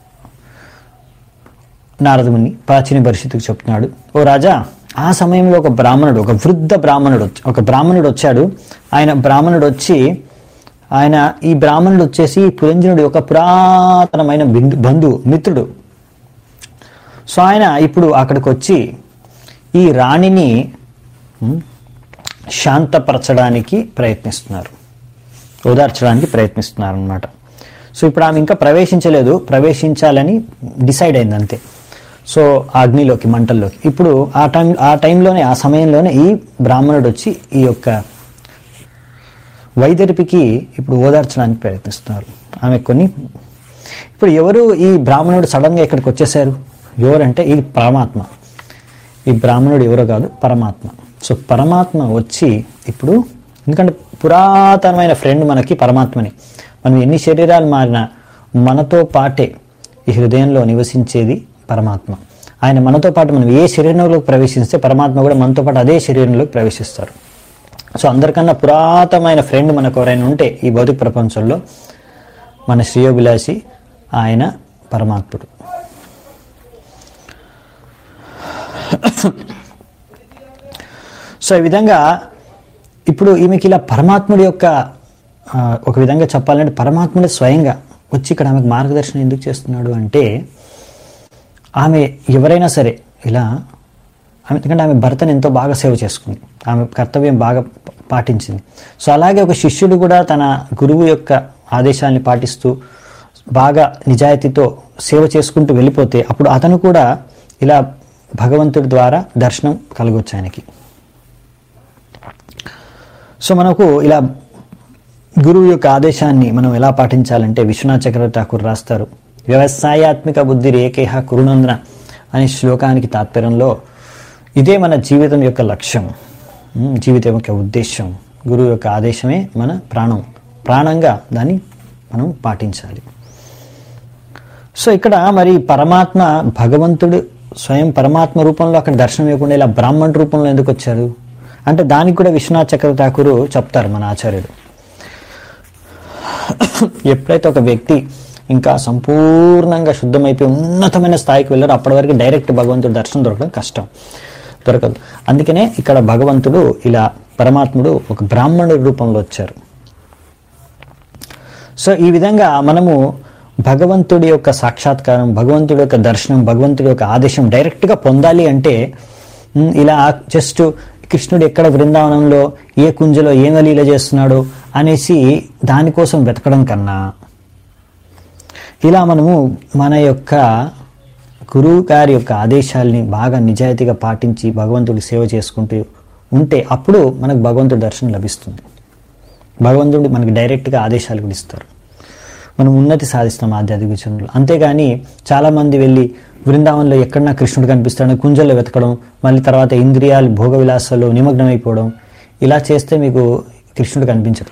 నారదముని ప్రాచీన పరిస్థితికి చెప్తున్నాడు ఓ రాజా ఆ సమయంలో ఒక బ్రాహ్మణుడు ఒక వృద్ధ బ్రాహ్మణుడు వచ్చి- ఒక బ్రాహ్మణుడు వచ్చాడు ఆయన బ్రాహ్మణుడు వచ్చి ఆయన ఈ బ్రాహ్మణుడు వచ్చేసి పురంజనుడి యొక్క పురాతనమైన బిందు బంధువు మిత్రుడు సో ఆయన ఇప్పుడు అక్కడికి వచ్చి ఈ రాణిని ఉమ్, శాంతపరచడానికి ప్రయత్నిస్తున్నారు ఓదార్చడానికి ప్రయత్నిస్తున్నారు అనమాట సో ఇప్పుడు ఆమె ఇంకా ప్రవేశించలేదు ప్రవేశించాలని డిసైడ్ అయింది అంతే సో ఆ అగ్నిలోకి మంటల్లోకి ఇప్పుడు ఆ టైం ఆ టైంలోనే ఆ సమయంలోనే ఈ బ్రాహ్మణుడు వచ్చి ఈ యొక్క వైదరిపికి ఇప్పుడు ఓదార్చడానికి ప్రయత్నిస్తున్నారు ఆమె కొన్ని ఇప్పుడు ఎవరు ఈ బ్రాహ్మణుడు సడన్గా ఇక్కడికి వచ్చేసారు ఎవరంటే ఈ పరమాత్మ ఈ బ్రాహ్మణుడు ఎవరో కాదు పరమాత్మ సో పరమాత్మ వచ్చి ఇప్పుడు ఎందుకంటే పురాతనమైన ఫ్రెండ్ మనకి పరమాత్మని మనం ఎన్ని శరీరాలు మారినా మనతో పాటే ఈ హృదయంలో నివసించేది పరమాత్మ ఆయన మనతో పాటు మనం ఏ శరీరంలోకి ప్రవేశిస్తే పరమాత్మ కూడా మనతో పాటు అదే శరీరంలోకి ప్రవేశిస్తారు సో అందరికన్నా పురాతనమైన ఫ్రెండ్ మనకు ఎవరైనా ఉంటే ఈ భౌతిక ప్రపంచంలో మన శ్రేయోభిలాషి ఆయన పరమాత్ముడు సో ఈ విధంగా ఇప్పుడు ఈమెకి ఇలా పరమాత్ముడి యొక్క ఆ, ఒక విధంగా చెప్పాలంటే పరమాత్ముడే స్వయంగా వచ్చి ఇక్కడ ఆమెకు మార్గదర్శనం ఎందుకు చేస్తున్నాడు అంటే ఆమె ఎవరైనా సరే ఇలా ఆమె ఎందుకంటే ఆమె భర్తను ఎంతో బాగా సేవ చేసుకుంది ఆమె కర్తవ్యం బాగా పాటించింది సో అలాగే ఒక శిష్యుడు కూడా తన గురువు యొక్క ఆదేశాన్ని పాటిస్తూ బాగా నిజాయితీతో సేవ చేసుకుంటూ వెళ్ళిపోతే అప్పుడు అతను కూడా ఇలా భగవంతుడి ద్వారా దర్శనం కలగొచ్చు ఆయనకి సో మనకు ఇలా గురువు యొక్క ఆదేశాన్ని మనం ఎలా పాటించాలంటే విశ్వనాథ్ చక్రవర్తి ఠాకూర్ రాస్తారు వ్యవసాయాత్మిక బుద్ధి రేఖేహ కురునందన అనే శ్లోకానికి తాత్పర్యంలో ఇదే మన జీవితం యొక్క లక్ష్యం ఉమ్, జీవితం యొక్క ఉద్దేశం గురువు యొక్క ఆదేశమే మన ప్రాణం ప్రాణంగా దాన్ని మనం పాటించాలి సో ఇక్కడ మరి పరమాత్మ భగవంతుడు స్వయం పరమాత్మ రూపంలో అక్కడ దర్శనం ఇవ్వకుండా ఇలా బ్రాహ్మణ రూపంలో ఎందుకు వచ్చారు అంటే దానికి కూడా విశ్వనాథ్ చక్ర ఠాకూరు చెప్తారు మన ఆచార్యుడు ఎప్పుడైతే ఒక వ్యక్తి ఇంకా సంపూర్ణంగా శుద్ధమైపోయి ఉన్నతమైన స్థాయికి వెళ్ళారో అప్పటి వరకు డైరెక్ట్ భగవంతుడు దర్శనం దొరకడం కష్టం దొరకదు అందుకనే ఇక్కడ భగవంతుడు ఇలా పరమాత్ముడు ఒక బ్రాహ్మణుడి రూపంలో వచ్చారు సో ఈ విధంగా మనము భగవంతుడి యొక్క సాక్షాత్కారం భగవంతుడి యొక్క దర్శనం భగవంతుడి యొక్క ఆదేశం డైరెక్ట్గా పొందాలి అంటే ఉమ్, ఇలా జస్ట్ కృష్ణుడు ఎక్కడ బృందావనంలో ఏ కుంజలో ఏం లీల చేస్తున్నాడు అనేసి దానికోసం వెతకడం కన్నా ఇలా మనము మన యొక్క గురువు గారి యొక్క ఆదేశాల్ని బాగా నిజాయితీగా పాటించి భగవంతుడి సేవ చేసుకుంటూ ఉంటే అప్పుడు మనకు భగవంతుడి దర్శనం లభిస్తుంది భగవంతుడు మనకి డైరెక్ట్గా ఆదేశాలు కూడా ఇస్తారు మనం ఉన్నతి సాధిస్తాం ఆధ్యాత్మిక విషయంలో అంతేగాని చాలామంది వెళ్ళి బృందావనంలో ఎక్కడన్నా కృష్ణుడు కనిపిస్తాడని కుంజల్లో వెతకడం మళ్ళీ తర్వాత ఇంద్రియాలు భోగ విలాసాల్లో నిమగ్నమైపోవడం ఇలా చేస్తే మీకు కృష్ణుడు కనిపించడు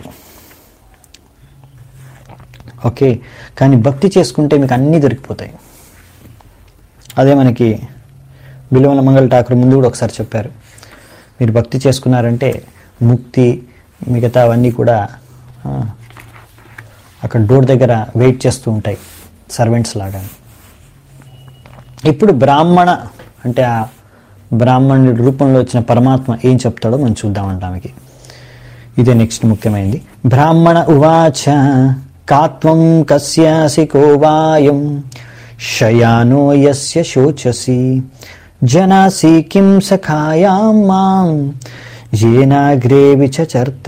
ఓకే కానీ భక్తి చేసుకుంటే మీకు అన్నీ దొరికిపోతాయి అదే మనకి బిలువల మంగళ ఠాకూర్ ముందు కూడా ఒకసారి చెప్పారు మీరు భక్తి చేసుకున్నారంటే ముక్తి మిగతా అవన్నీ కూడా ఆ, అక్కడ డోర్ దగ్గర వెయిట్ చేస్తూ ఉంటాయి సర్వెంట్స్ లాగా ఇప్పుడు బ్రాహ్మణ అంటే ఆ బ్రాహ్మణుడి రూపంలో వచ్చిన పరమాత్మ ఏం చెప్తాడో మనం చూద్దామంట ఆమెకి ఇదే నెక్స్ట్ ముఖ్యమైనది బ్రాహ్మణ ఉవాచ కాత్వం కస్యాసి కోవాయం శయానో యస్య శోచసి జనాసి కిం సఖాయాం మాం ఏనాగ్రే విచచర్త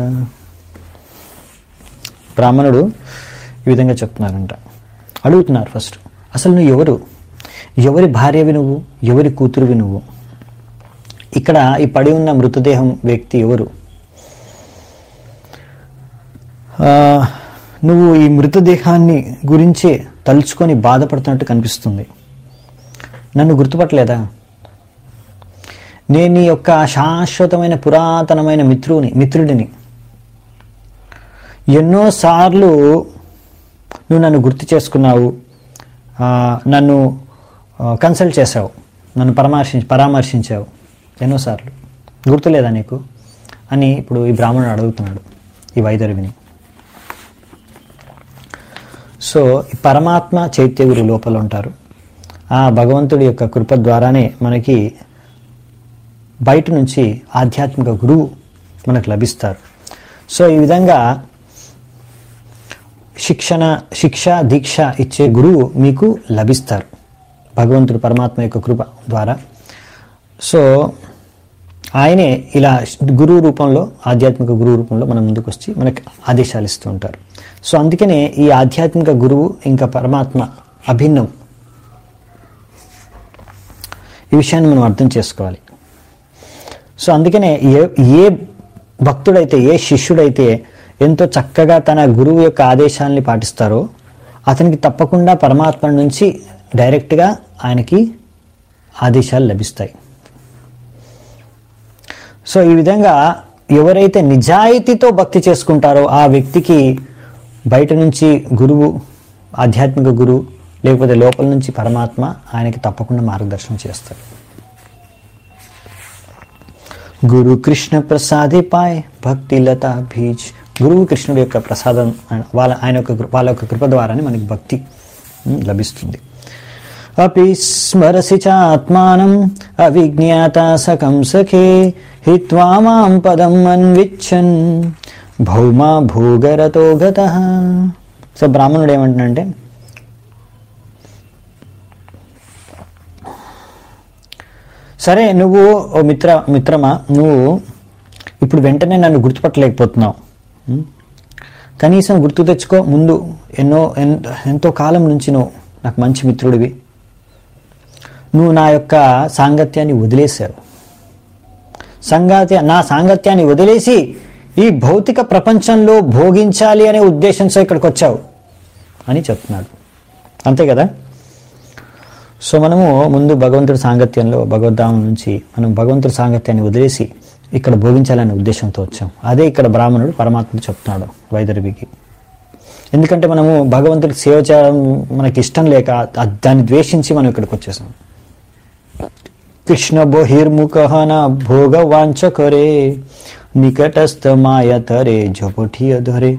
బ్రాహ్మణుడు ఈ విధంగా చెప్తున్నారంట అడుగుతున్నారు ఫస్ట్ అసలు నువ్వు ఎవరు ఎవరి భార్యవి నువ్వు ఎవరి కూతురువి నువ్వు ఇక్కడ ఈ పడి ఉన్న మృతదేహం వ్యక్తి ఎవరు ఆ, నువ్వు ఈ మృతదేహాన్ని గురించే తలుచుకొని బాధపడుతున్నట్టు కనిపిస్తుంది నన్ను గుర్తుపట్టలేదా నేను నీ యొక్క శాశ్వతమైన పురాతనమైన మిత్రుని మిత్రుడిని ఎన్నోసార్లు నువ్వు నన్ను గుర్తు చేసుకున్నావు ఆ, నన్ను కన్సల్ట్ చేశావు నన్ను పరామర్శించి పరామర్శించావు ఎన్నోసార్లు గుర్తులేదా నీకు అని ఇప్పుడు ఈ బ్రాహ్మణుడు అడుగుతున్నాడు ఈ వైదర్విని సో ఈ పరమాత్మ చైత్య గురు లోపల ఉంటారు ఆ భగవంతుడి యొక్క కృప ద్వారానే మనకి బయట నుంచి ఆధ్యాత్మిక గురువు మనకు లభిస్తారు సో ఈ విధంగా శిక్షణ శిక్ష దీక్ష ఇచ్చే గురువు మీకు లభిస్తారు భగవంతుడు పరమాత్మ యొక్క కృప ద్వారా సో ఆయనే ఇలా గురువు రూపంలో ఆధ్యాత్మిక గురువు రూపంలో మన ముందుకు వచ్చి మనకి ఆదేశాలు ఇస్తూ ఉంటారు సో అందుకనే ఈ ఆధ్యాత్మిక గురువు ఇంకా పరమాత్మ అభిన్నం ఈ విషయాన్ని మనం అర్థం చేసుకోవాలి సో అందుకనే ఏ ఏ భక్తుడైతే ఏ శిష్యుడైతే ఎంతో చక్కగా తన గురువు యొక్క ఆదేశాలని పాటిస్తారో అతనికి తప్పకుండా పరమాత్మ నుంచి డైరెక్ట్గా ఆయనకి ఆదేశాలు లభిస్తాయి సో ఈ విధంగా ఎవరైతే నిజాయితీతో భక్తి చేసుకుంటారో ఆ వ్యక్తికి బయట నుంచి గురువు ఆధ్యాత్మిక గురువు లేకపోతే లోపల నుంచి పరమాత్మ ఆయనకి తప్పకుండా మార్గదర్శనం చేస్తారు గురు కృష్ణ ప్రసాదే పాయ్ భక్తి లత బీజ్ గురువు కృష్ణుడి యొక్క ప్రసాదం ఆయన- వాళ్ళ ఆయన యొక్క కృ- వాళ్ళ యొక్క కృప ద్వారానే మనకి భక్తి ఉమ్, లభిస్తుంది అపి స్మరసి చాత్మానం అవిజ్ఞాత సకం సఖే హిత్వా మాం పదం అన్విచ్చన్ భౌమా భూగరతో గత సో బ్రాహ్మణుడు ఏమంటున్నాడంటే సరే నువ్వు ఓ మిత్ర మిత్రమా నువ్వు ఇప్పుడు వెంటనే నన్ను గుర్తుపట్టలేకపోతున్నావు ఉం? కనీసం గుర్తు తెచ్చుకో ముందు ఎన్నో ఎన్- ఎంతో కాలం నుంచి నువ్వు నాకు మంచి మిత్రుడివి నువ్వు నా యొక్క సాంగత్యాన్ని వదిలేశావు సంగాత్య నా సాంగత్యాన్ని వదిలేసి ఈ భౌతిక ప్రపంచంలో భోగించాలి అనే ఉద్దేశంతో ఇక్కడికి వచ్చావు అని చెప్తున్నాడు అంతే కదా సో మనము ముందు భగవంతుడి సాంగత్యంలో భగవద్ధామం నుంచి మనం భగవంతుడి సాంగత్యాన్ని వదిలేసి ఇక్కడ భోగించాలనే ఉద్దేశంతో వచ్చాం అదే ఇక్కడ బ్రాహ్మణుడు పరమాత్ముడు చెప్తున్నాడు వైదర్భికి ఎందుకంటే మనము భగవంతుడికి సేవ చేయడం మనకి ఇష్టం లేక ఆ- దాన్ని ద్వేషించి మనం ఇక్కడికి వచ్చేసాం కృష్ణ బహిర్ముఖన భోగ వాంఛ కరే నికటస్థ మాయ తరే జపఠియ ధరే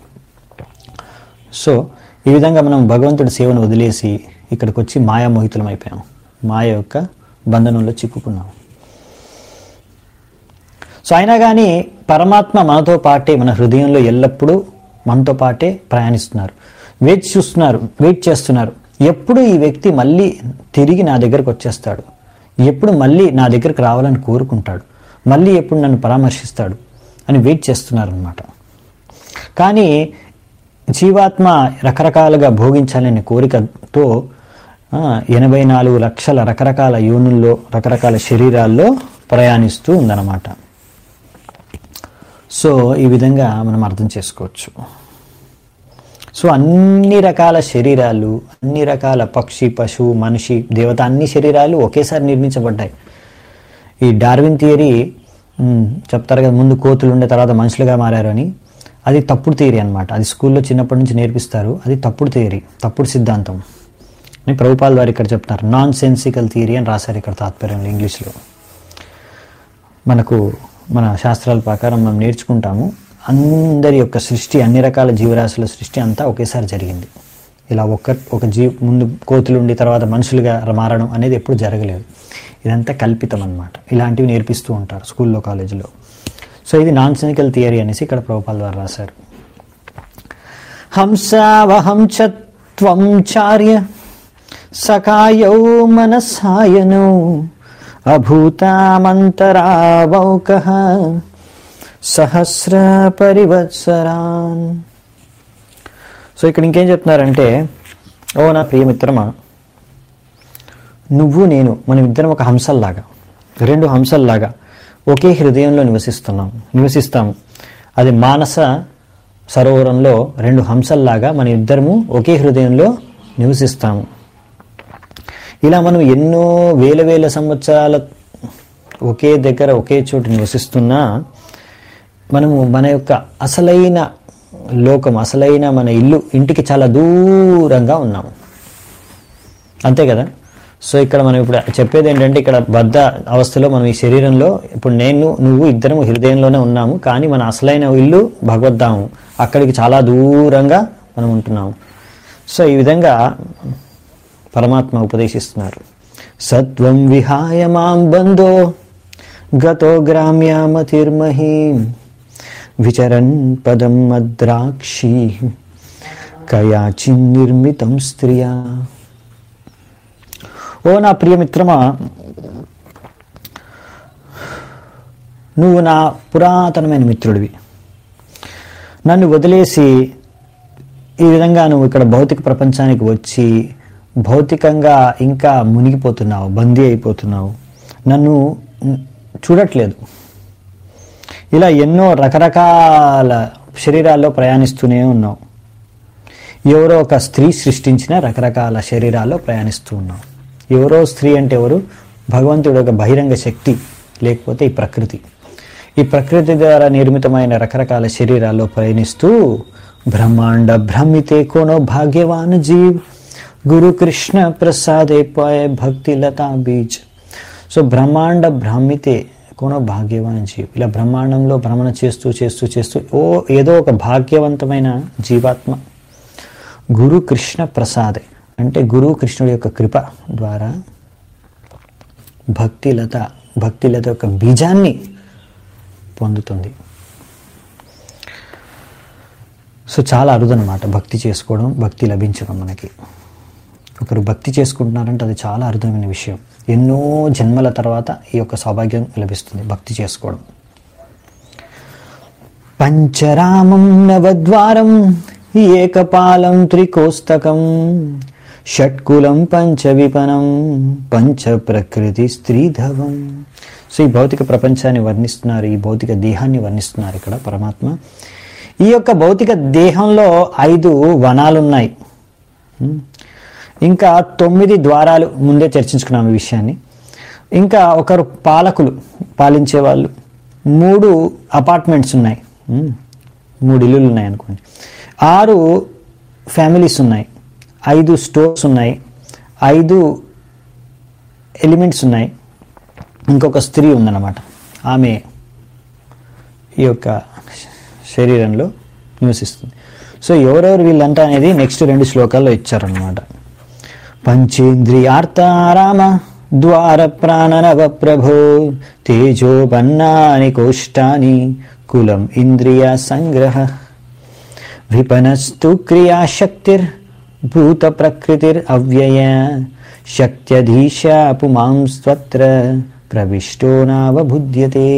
సో ఈ విధంగా మనం భగవంతుడి సేవను వదిలేసి ఇక్కడికి వచ్చి మాయామోహితులం అయిపోయాం మాయ యొక్క బంధనంలో చిక్కుకున్నాం సో అయినా కానీ పరమాత్మ మనతో పాటే మన హృదయంలో ఎల్లప్పుడూ మనతో పాటే ప్రయాణిస్తున్నారు వెయిట్ చూస్తున్నారు వెయిట్ చేస్తున్నారు ఎప్పుడు ఈ వ్యక్తి మళ్ళీ తిరిగి నా దగ్గరకు వచ్చేస్తాడు ఎప్పుడు మళ్ళీ నా దగ్గరకు రావాలని కోరుకుంటాడు మళ్ళీ ఎప్పుడు నన్ను పరామర్శిస్తాడు అని వెయిట్ చేస్తున్నారు అనమాట కానీ జీవాత్మ రకరకాలుగా భోగించాలనే కోరికతో ఆ, ఎనభై నాలుగు లక్షల రకరకాల యోనుల్లో రకరకాల శరీరాల్లో ప్రయాణిస్తూ ఉందన్నమాట సో ఈ విధంగా మనం అర్థం చేసుకోవచ్చు సో అన్ని రకాల శరీరాలు అన్ని రకాల పక్షి పశువు మనిషి దేవత అన్ని శరీరాలు ఒకేసారి నిర్మించబడ్డాయి ఈ డార్విన్ థియరీ మ్, చెప్తారు కదా ముందు కోతులు ఉండే తర్వాత మనుషులుగా మారారు అని అది తప్పుడు థియరీ అనమాట అది స్కూల్లో చిన్నప్పటి నుంచి నేర్పిస్తారు అది తప్పుడు థియరీ తప్పుడు సిద్ధాంతం అని ప్రభుపాల్ వారు ఇక్కడ చెప్తున్నారు నాన్ సెన్సికల్ థియరీ అని రాశారు ఇక్కడ తాత్పర్యంలో ఇంగ్లీష్లో మనకు మన శాస్త్రాల ప్రకారం మనం నేర్చుకుంటాము అందరి యొక్క సృష్టి అన్ని రకాల జీవరాశుల సృష్టి అంతా ఒకేసారి జరిగింది ఇలా ఒక ఒక జీవ ముందు కోతులు ఉండి తర్వాత మనుషులుగా మారడం అనేది ఎప్పుడు జరగలేదు ఇదంతా కల్పితం అన్నమాట ఇలాంటివి నేర్పిస్తూ ఉంటారు స్కూల్లో కాలేజీలో సో ఇది నాన్ సెనికల్ థియరీ అనేసి ఇక్కడ ప్రభుపాల్ వారు రాశారు హంసావహం చ త్వం చార్య సకాయౌ మనసాయనౌ అభూతామంతరావౌక సహస్ర పరివత్సరాన్ సో ఇక్కడ ఇంకేం చెప్తున్నారంటే ఓ నా ప్రియమిత్రమా నువ్వు నేను మనం ఇద్దరం ఒక హంసల్లాగా రెండు హంసల్లాగా ఒకే హృదయంలో నివసిస్తున్నాం నివసిస్తాము అది మానస సరోవరంలో రెండు హంసల్లాగా మన ఇద్దరము ఒకే హృదయంలో నివసిస్తాము ఇలా మనం ఎన్నో వేల వేల సంవత్సరాల ఒకే దగ్గర ఒకే చోటు నివసిస్తున్నా మనము మన యొక్క అసలైన లోకం అసలైన మన ఇల్లు ఇంటికి చాలా దూరంగా ఉన్నాము అంతే కదా సో ఇక్కడ మనం ఇప్పుడు చెప్పేది ఏంటంటే ఇక్కడ బద్ధ అవస్థలో మనం ఈ శరీరంలో ఇప్పుడు నేను నువ్వు ఇద్దరం హృదయంలోనే ఉన్నాము కానీ మన అసలైన ఇల్లు భగవద్ధాము అక్కడికి చాలా దూరంగా మనం ఉంటున్నాము సో ఈ విధంగా పరమాత్మ ఉపదేశిస్తున్నారు సత్వం విహాయ మాం బంధో గతో గ్రామ్యామతిర్మహీం విచరన్ పదం మద్రాక్షి కయాచి నిర్మితం స్త్రియా ఓ నా ప్రియమిత్రమా నువ్వు నా పురాతనమైన మిత్రుడివి నన్ను వదిలేసి ఈ విధంగా నువ్వు ఇక్కడ భౌతిక ప్రపంచానికి వచ్చి భౌతికంగా ఇంకా మునిగిపోతున్నావు బందీ అయిపోతున్నావు నన్ను చూడట్లేదు ఇలా ఎన్నో రకరకాల శరీరాల్లో ప్రయాణిస్తూనే ఉన్నావు ఎవరో ఒక స్త్రీ సృష్టించిన రకరకాల శరీరాల్లో ప్రయాణిస్తూ ఉన్నావు ఎవరో స్త్రీ అంటే ఎవరు భగవంతుడు ఒక బహిరంగ శక్తి లేకపోతే ఈ ప్రకృతి ఈ ప్రకృతి ద్వారా నిర్మితమైన రకరకాల శరీరాల్లో ప్రయాణిస్తూ బ్రహ్మాండ భ్రమితే కోనో భాగ్యవాన్ జీవ్ గురు కృష్ణ ప్రసాదే పాయ భక్తి లతా బీజ్ సో బ్రహ్మాండ భ్రమితే కోనో భాగ్యవాన్ జీవ్ ఇలా బ్రహ్మాండంలో భ్రమణ చేస్తూ చేస్తూ చేస్తూ ఓ ఏదో ఒక భాగ్యవంతమైన జీవాత్మ గురు కృష్ణ ప్రసాద్ అంటే గురు కృష్ణుడి యొక్క కృప ద్వారా భక్తిలత భక్తిలత యొక్క బీజాన్ని పొందుతుంది సో చాలా అరుదనమాట భక్తి చేసుకోవడం భక్తి లభించడం మనకి ఒకరు భక్తి చేసుకుంటున్నారంటే అది చాలా అరుదైన విషయం ఎన్నో జన్మల తర్వాత ఈ యొక్క సౌభాగ్యం లభిస్తుంది భక్తి చేసుకోవడం పంచరామం నవద్వారం ఏకపాలం త్రికోస్తకం షట్కులం పంచవిపనం పంచ ప్రకృతి స్త్రీధవం సో ఈ భౌతిక ప్రపంచాన్ని వర్ణిస్తున్నారు ఈ భౌతిక దేహాన్ని వర్ణిస్తున్నారు ఇక్కడ పరమాత్మ ఈ యొక్క భౌతిక దేహంలో ఐదు వనాలు ఉన్నాయి ఉమ్. ఇంకా తొమ్మిది ద్వారాలు ముందే చర్చించుకున్నాం ఈ విషయాన్ని ఇంకా ఒకరు పాలకులు పాలించే వాళ్ళు మూడు అపార్ట్మెంట్స్ ఉన్నాయి ఉమ్. మూడు ఇల్లులు ఉన్నాయి అనుకోండి ఆరు ఫ్యామిలీస్ ఉన్నాయి ఐదు స్టోర్స్ ఉన్నాయి ఐదు ఎలిమెంట్స్ ఉన్నాయి ఇంకొక స్త్రీ ఉందన్నమాట ఆమె ఈ యొక్క శరీరంలో నివసిస్తుంది సో ఎవరెవరు వీళ్ళంతా అనేది నెక్స్ట్ రెండు శ్లోకాల్లో ఇచ్చారనమాట పంచేంద్రియార్తారామ ద్వార ప్రాణనవ ప్రభో తేజోపన్నాని కోష్టాని కులం ఇంద్రియ సంగ్రహ విపనస్తు క్రియాశక్తిర్ భూత ప్రకృతిర్ అవ్యయ శక్త్యధీశ పుమాంస్త్వత్ర ప్రవిష్టో నావబుధ్యతే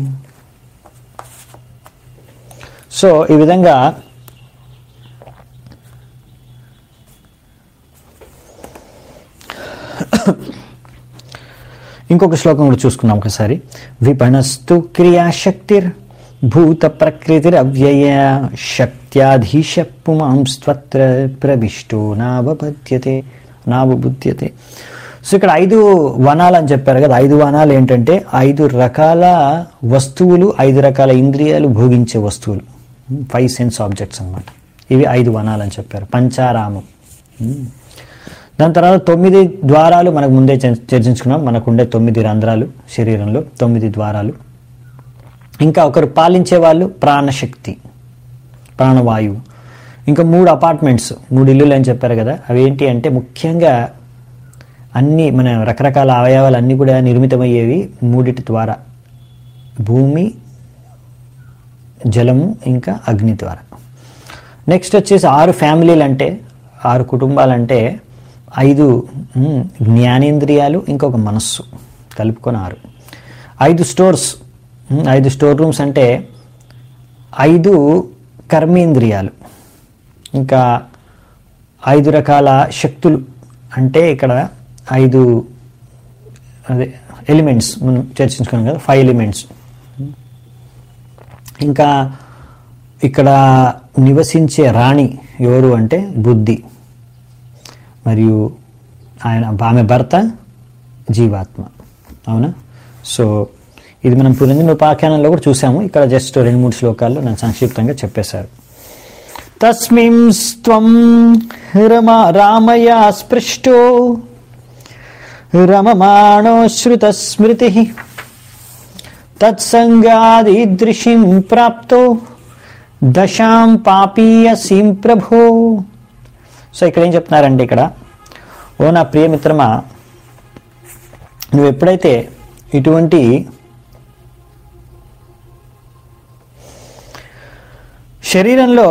సో ఈ విధంగా ఇంకొక శ్లోకం కూడా చూసుకుందాం ఒకసారి విపణస్తు క్రియాశక్తిర్ భూత ప్రకృతిర్ అవ్యయ శక్త్యాధీశ పుమాంస్త్వత్ర ప్రవిష్టో నావబధ్యతే నావబుద్ధ్యతే సో ఇక్కడ ఐదు వనాలు అని చెప్పారు కదా ఐదు వనాలు ఏంటంటే ఐదు రకాల వస్తువులు ఐదు రకాల ఇంద్రియాలు భోగించే వస్తువులు ఫైవ్ సెన్స్ ఆబ్జెక్ట్స్ అన్నమాట ఇవి ఐదు వనాలు అని చెప్పారు పంచారామం ఉమ్. దాని తర్వాత తొమ్మిది ద్వారాలు మనకు ముందే చర్చ- చర్చించుకున్నాం మనకుండే తొమ్మిది రంధ్రాలు శరీరంలో తొమ్మిది ద్వారాలు ఇంకా ఒకరు పాలించే వాళ్ళు ప్రాణశక్తి ప్రాణవాయువు ఇంకా మూడు అపార్ట్మెంట్స్ మూడు ఇల్లులు అని చెప్పారు కదా అవి ఏంటి అంటే ముఖ్యంగా అన్ని మన రకరకాల అవయవాలు అన్నీ కూడా నిర్మితమయ్యేవి మూడిటి ద్వారా భూమి జలము ఇంకా అగ్ని ద్వారా నెక్స్ట్ వచ్చేసి ఆరు ఫ్యామిలీలు అంటే ఆరు కుటుంబాలంటే ఐదు మ్, జ్ఞానేంద్రియాలు ఇంకొక మనస్సు కలుపుకొని ఆరు ఐదు స్టోర్స్ మ్, ఐదు స్టోర్ రూమ్స్ అంటే ఐదు కర్మేంద్రియాలు ఇంకా ఐదు రకాల శక్తులు అంటే ఇక్కడ ఐదు అదే ఎలిమెంట్స్ మనం చర్చించుకున్నాం కదా ఫైవ్ ఎలిమెంట్స్ ఇంకా ఇక్కడ నివసించే రాణి ఎవరు అంటే బుద్ధి మరియు ఆయన ఆమె భర్త జీవాత్మ అవునా సో ఇది మనం పురంజన ఉపాఖ్యానంలో కూడా చూసాము ఇక్కడ జస్ట్ రెండు మూడు శ్లోకాల్లో నేను సంక్షిప్తంగా చెప్పేశారు తస్మిం స్త్వం రమ రామయా స్పృష్టో రమమాణో శ్రుత స్మృతి తత్సంగాదీదృశిం ప్రాప్తో దశాం పాపీయసీం ప్రభో సో ఇక్కడ ఏం చెప్తున్నారంటే ఇక్కడ ఓ నా ప్రియమిత్రమా నువ్వు ఎప్పుడైతే ఇటువంటి శరీరంలో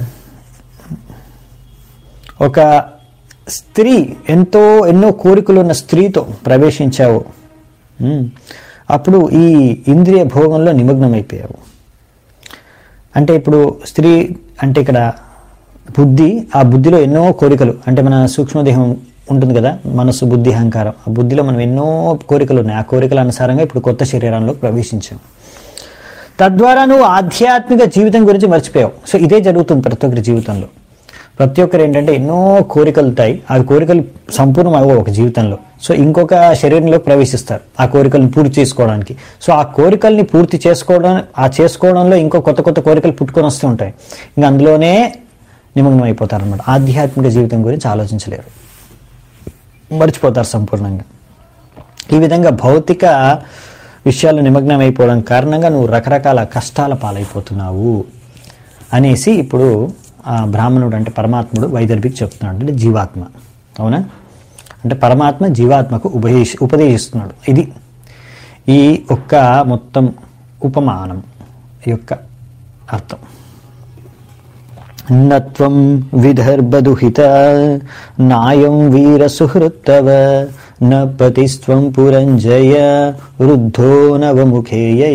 ఒక స్త్రీ ఎంతో ఎన్నో కోరికలు ఉన్న స్త్రీతో ప్రవేశించావు ఉమ్, అప్పుడు ఈ ఇంద్రియ భోగంలో నిమగ్నమైపోయావు అంటే ఇప్పుడు స్త్రీ అంటే ఇక్కడ బుద్ధి ఆ బుద్ధిలో ఎన్నో కోరికలు అంటే మన సూక్ష్మదేహం ఉంటుంది కదా మనసు బుద్ధి అహంకారం ఆ బుద్ధిలో మనం ఎన్నో కోరికలు ఉన్నాయి ఆ కోరికల అనుసారంగా ఇప్పుడు కొత్త శరీరంలో ప్రవేశించాం తద్వారా నువ్వు ఆధ్యాత్మిక జీవితం గురించి మర్చిపోయావు సో ఇదే జరుగుతుంది ప్రతి ఒక్కరి జీవితంలో ప్రతి ఒక్కరు ఏంటంటే ఎన్నో కోరికలు ఉంటాయి ఆ కోరికలు సంపూర్ణం అవ్వవు ఒక జీవితంలో సో ఇంకొక శరీరంలో ప్రవేశిస్తారు ఆ కోరికలను పూర్తి చేసుకోవడానికి సో ఆ కోరికల్ని పూర్తి చేసుకోవడం ఆ చేసుకోవడంలో ఇంకో కొత్త కొత్త కోరికలు పుట్టుకొని వస్తూ ఉంటాయి ఇంకా అందులోనే నిమగ్నం అయిపోతారు అనమాట ఆధ్యాత్మిక జీవితం గురించి ఆలోచించలేరు మర్చిపోతారు సంపూర్ణంగా ఈ విధంగా భౌతిక విషయాలు నిమగ్నం అయిపోవడం కారణంగా నువ్వు రకరకాల కష్టాల పాలైపోతున్నావు అనేసి ఇప్పుడు ఆ బ్రాహ్మణుడు అంటే పరమాత్ముడు వైదర్భికి చెప్తున్నాడు అంటే జీవాత్మ అవునా అంటే పరమాత్మ జీవాత్మకు ఉపదేశ ఉపదేశిస్తున్నాడు ఇది ఈ ఒక్క మొత్తం ఉపమానం ఈ యొక్క అర్థం నత్వం విదర్భదుహిత నాయం వీరసుహృత్తవ న పతిస్త్వం పురంజయ వృద్ధో నవముఖేయ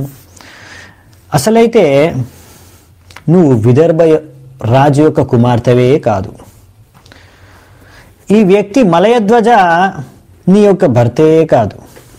అసలైతే నువ్వు విదర్భ రాజు యొక్క కుమార్తెవే కాదు ఈ వ్యక్తి మలయధ్వజ నీ యొక్క భర్తే కాదు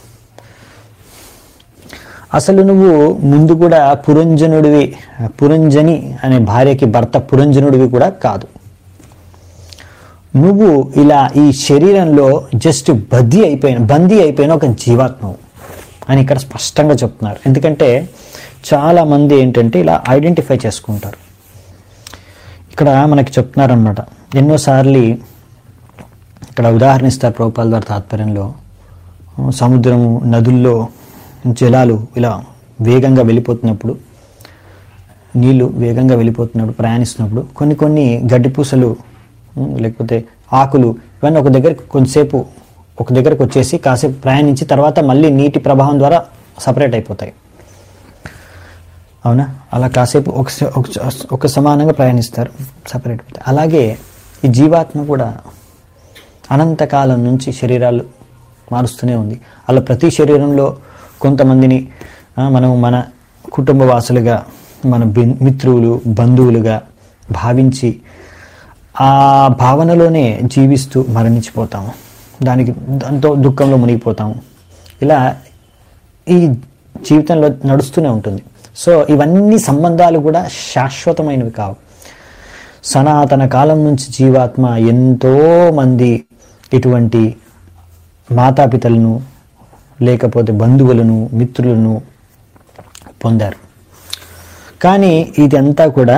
అసలు నువ్వు ముందు కూడా పురంజనుడివి పురంజని అనే భార్యకి భర్త పురంజనుడివి కూడా కాదు నువ్వు ఇలా ఈ శరీరంలో జస్ట్ బద్దీ అయిపోయిన బందీ అయిపోయిన ఒక జీవాత్మవు అని ఇక్కడ స్పష్టంగా చెప్తున్నారు ఎందుకంటే చాలా మంది ఏంటంటే ఇలా ఐడెంటిఫై చేసుకుంటారు ఇక్కడ మనకి చెప్తున్నారనమాట ఎన్నోసార్లు ఇక్కడ ఉదాహరణ ఇస్తారు ప్రభుపాల్ ద్వారా తాత్పర్యంలో సముద్రము నదుల్లో జలాలు ఇలా వేగంగా వెళ్ళిపోతున్నప్పుడు నీళ్లు వేగంగా వెళ్ళిపోతున్నప్పుడు ప్రయాణిస్తున్నప్పుడు కొన్ని కొన్ని గడ్డిపూసలు ఉమ్, లేకపోతే ఆకులు ఇవన్నీ ఒక దగ్గర కొంతసేపు ఒక దగ్గరకు వచ్చేసి కాసేపు ప్రయాణించి తర్వాత మళ్ళీ నీటి ప్రభావం ద్వారా సపరేట్ అయిపోతాయి అవునా అలా కాసేపు ఒక స- ఒక స- ఒక సమానంగా ప్రయాణిస్తారు సపరేట్ అవుతాయి అలాగే ఈ జీవాత్మ కూడా అనంతకాలం నుంచి శరీరాలు మారుస్తూనే ఉంది అలా ప్రతి శరీరంలో కొంతమందిని ఆ, మనం మన కుటుంబ వాసులుగా మన బిన్- మిత్రులు బంధువులుగా భావించి ఆ భావనలోనే జీవిస్తూ మరణించిపోతాము దానికి దాంతో దుఃఖంలో మునిగిపోతాము ఇలా ఈ జీవితంలో నడుస్తూనే ఉంటుంది సో ఇవన్నీ సంబంధాలు కూడా శాశ్వతమైనవి కావు సనాతన కాలం నుంచి జీవాత్మ ఎంతో మంది ఇటువంటి మాతాపితలను లేకపోతే బంధువులను మిత్రులను పొందారు కానీ ఇదంతా కూడా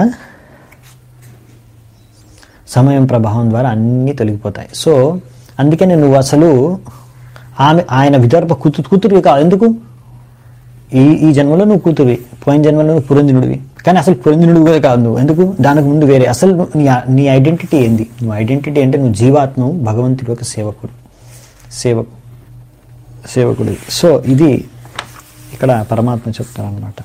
సమయం ప్రభావం ద్వారా అన్నీ తొలగిపోతాయి సో అందుకని నువ్వు అసలు ఆమె ఆయన విదర్భ కూతు కూతురువి కాదు ఎందుకు ఈ ఈ జన్మలో నువ్వు కూతురువి పోయిన జన్మలో నువ్వు పురంజనుడివి కానీ అసలు పురంజనుడివి కూడా కాదు నువ్వు ఎందుకు దానికి ముందు వేరే అసలు నువ్వు- నీ నీ ఐడెంటిటీ ఏంది నువ్వు ఐడెంటిటీ అంటే నువ్వు జీవాత్మవు భగవంతుడి యొక్క సేవకుడు సేవకు సేవకుడు సో ఇది ఇక్కడ పరమాత్మ చెప్తారనమాట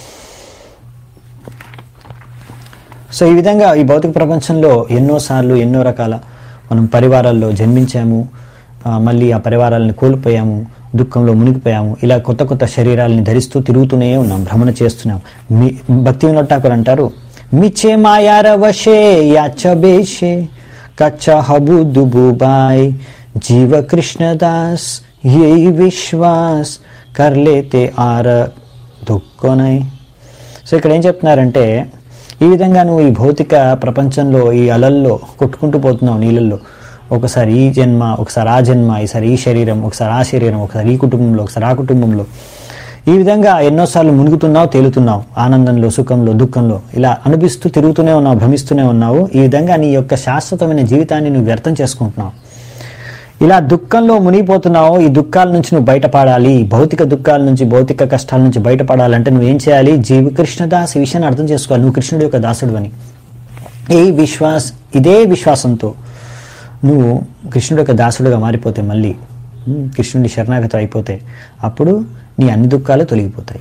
సో ఈ విధంగా ఈ భౌతిక ప్రపంచంలో ఎన్నోసార్లు ఎన్నో రకాల మనం పరివారాల్లో జన్మించాము ఆ, మళ్ళీ ఆ పరివారాలను కోల్పోయాము దుఃఖంలో మునిగిపోయాము ఇలా కొత్త కొత్త శరీరాలని ధరిస్తూ తిరుగుతూనే ఉన్నాం భ్రమణ చేస్తున్నాం మీ భక్తి వినోద్ ఠాకూర్ అంటారు మిచ్చే మాయార వశే యాచ బేషే కచ్చ హబు దుబుబాయ్ జీవ కృష్ణదాస్ ఏ విశ్వాస్ కర్లేతే ఆర దుఃఖనై సో ఇక్కడ ఏం చెప్తున్నారంటే ఈ విధంగా నువ్వు ఈ భౌతిక ప్రపంచంలో ఈ అలల్లో కొట్టుకుంటూ పోతున్నావు నీళ్ళల్లో ఒకసారి ఈ జన్మ ఒకసారి ఆ జన్మ ఈసారి ఈ శరీరం ఒకసారి ఆ శరీరం ఒకసారి ఈ కుటుంబంలో ఒకసారి ఆ కుటుంబంలో ఈ విధంగా ఎన్నోసార్లు మునుగుతున్నావు తేలుతున్నావు ఆనందంలో సుఖంలో దుఃఖంలో ఇలా అనిపిస్తూ తిరుగుతూనే ఉన్నావు భ్రమిస్తూనే ఉన్నావు ఈ విధంగా నీ యొక్క శాశ్వతమైన జీవితాన్ని నువ్వు వ్యర్థం చేసుకుంటున్నావు ఇలా దుఃఖంలో మునిగిపోతున్నావు ఈ దుఃఖాల నుంచి నువ్వు బయటపడాలి ఈ భౌతిక దుఃఖాల నుంచి భౌతిక కష్టాల నుంచి బయటపడాలంటే నువ్వు ఏం చేయాలి జీవి కృష్ణదాస్ ఈ విషయాన్ని అర్థం చేసుకోవాలి నువ్వు కృష్ణుడి యొక్క దాసుడు అని ఈ విశ్వాస్ ఇదే విశ్వాసంతో నువ్వు కృష్ణుడి యొక్క దాసుడుగా మారిపోతే మళ్ళీ ఉమ్, కృష్ణుడి శరణాగతి అయిపోతే అప్పుడు నీ అన్ని దుఃఖాలు తొలగిపోతాయి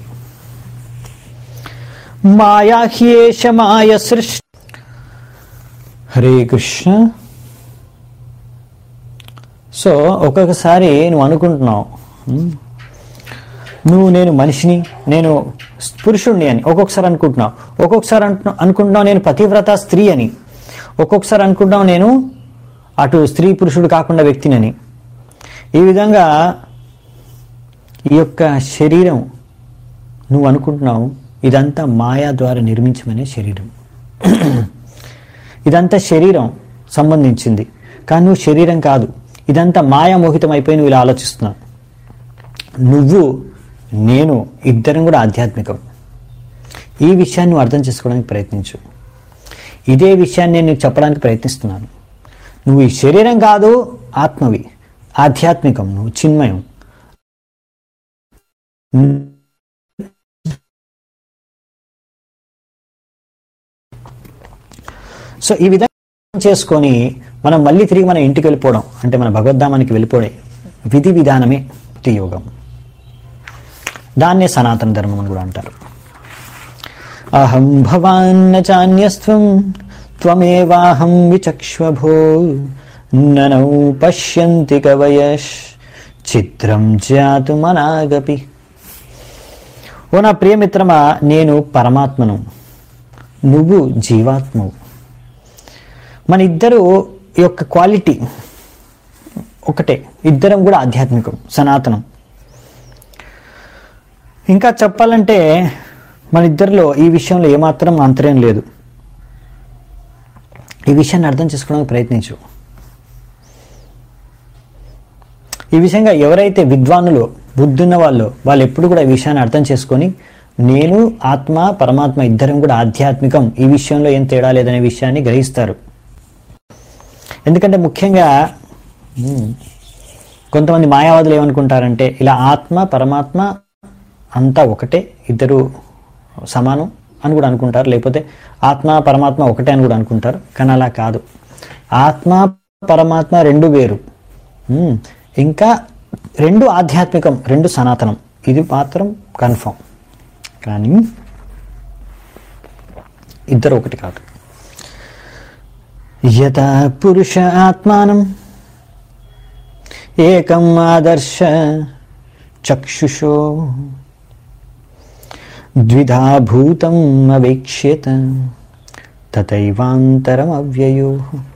మాయా హ్యేష మాయ సృష్టి హరే కృష్ణ సో ఒక్కొక్కసారి నువ్వు అనుకుంటున్నావు "ఉమ్, నువ్వు నేను మనిషిని నేను పురుషుణ్ణి అని ఒక్కొక్కసారి అనుకుంటున్నావు ఒక్కొక్కసారి అంటున్నా అనుకుంటున్నావు నేను పతివ్రత స్త్రీ అని ఒక్కొక్కసారి అనుకుంటున్నావు నేను అటు స్త్రీ పురుషుడు కాకుండా వ్యక్తినని ఈ విధంగా ఈ యొక్క శరీరం నువ్వు అనుకుంటున్నావు ఇదంతా మాయా ద్వారా నిర్మించమనే శరీరం ఇదంతా శరీరం సంబంధించింది కానీ నువ్వు శరీరం కాదు ఇదంతా మాయామోహితం అయిపోయి నువ్వు ఇలా ఆలోచిస్తున్నావు నువ్వు నేను ఇద్దరం కూడా ఆధ్యాత్మికం ఈ విషయాన్ని నువ్వు అర్థం చేసుకోవడానికి ప్రయత్నించు ఇదే విషయాన్ని నేను నీకు చెప్పడానికి ప్రయత్నిస్తున్నాను నువ్వు ఈ శరీరం కాదు ఆత్మవి ఆధ్యాత్మికం నువ్వు చిన్మయం సో ఈ విధంగా చేసుకొని మనం మళ్ళీ తిరిగి మన ఇంటికి వెళ్ళిపోవడం అంటే మన భగవద్ధామానికి వెళ్ళిపోవడే విధి విధానమే భక్తి యోగం దాన్నే సనాతన ధర్మం అని కూడా అంటారు అహం భవాన్న చాన్యస్త్వం త్వమేవాహం విచక్ష్వభో ననౌ పశ్యంతి కవయష్ చిత్రం జాతుమనాగపి ఓ నా ప్రియమిత్రమా నేను పరమాత్మను నువ్వు జీవాత్మవు మన ఇద్దరు యొక్క క్వాలిటీ ఒకటే ఇద్దరం కూడా ఆధ్యాత్మికం సనాతనం ఇంకా చెప్పాలంటే మన ఇద్దరిలో ఈ విషయంలో ఏమాత్రం అంతర్యం లేదు ఈ విషయాన్ని అర్థం చేసుకోవడానికి ప్రయత్నించు ఈ విషయంగా ఎవరైతే విద్వానులు బుద్ధున్న వాళ్ళు వాళ్ళు ఎప్పుడు కూడా ఈ విషయాన్ని అర్థం చేసుకొని నేను ఆత్మ పరమాత్మ ఇద్దరం కూడా ఆధ్యాత్మికం ఈ విషయంలో ఏం తేడా లేదనే విషయాన్ని గ్రహిస్తారు ఎందుకంటే ముఖ్యంగా ఉమ్, కొంతమంది మాయావాదులు ఏమనుకుంటారంటే ఇలా ఆత్మ పరమాత్మ అంతా ఒకటే ఇద్దరు సమానం అని కూడా అనుకుంటారు లేకపోతే ఆత్మ పరమాత్మ ఒకటే అని కూడా అనుకుంటారు కానీ అలా కాదు ఆత్మ పరమాత్మ రెండు వేరు ఉమ్, ఇంకా రెండు ఆధ్యాత్మికం రెండు సనాతనం ఇది మాత్రం కన్ఫర్మ్ కానీ ఇద్దరు ఒకటి కాదు యత పురుష ఆత్మానం ఏకం ఆదర్శ చక్షుషో ద్విధా భూతం అవేక్ష్యత తథైవాంతరం అవ్యయో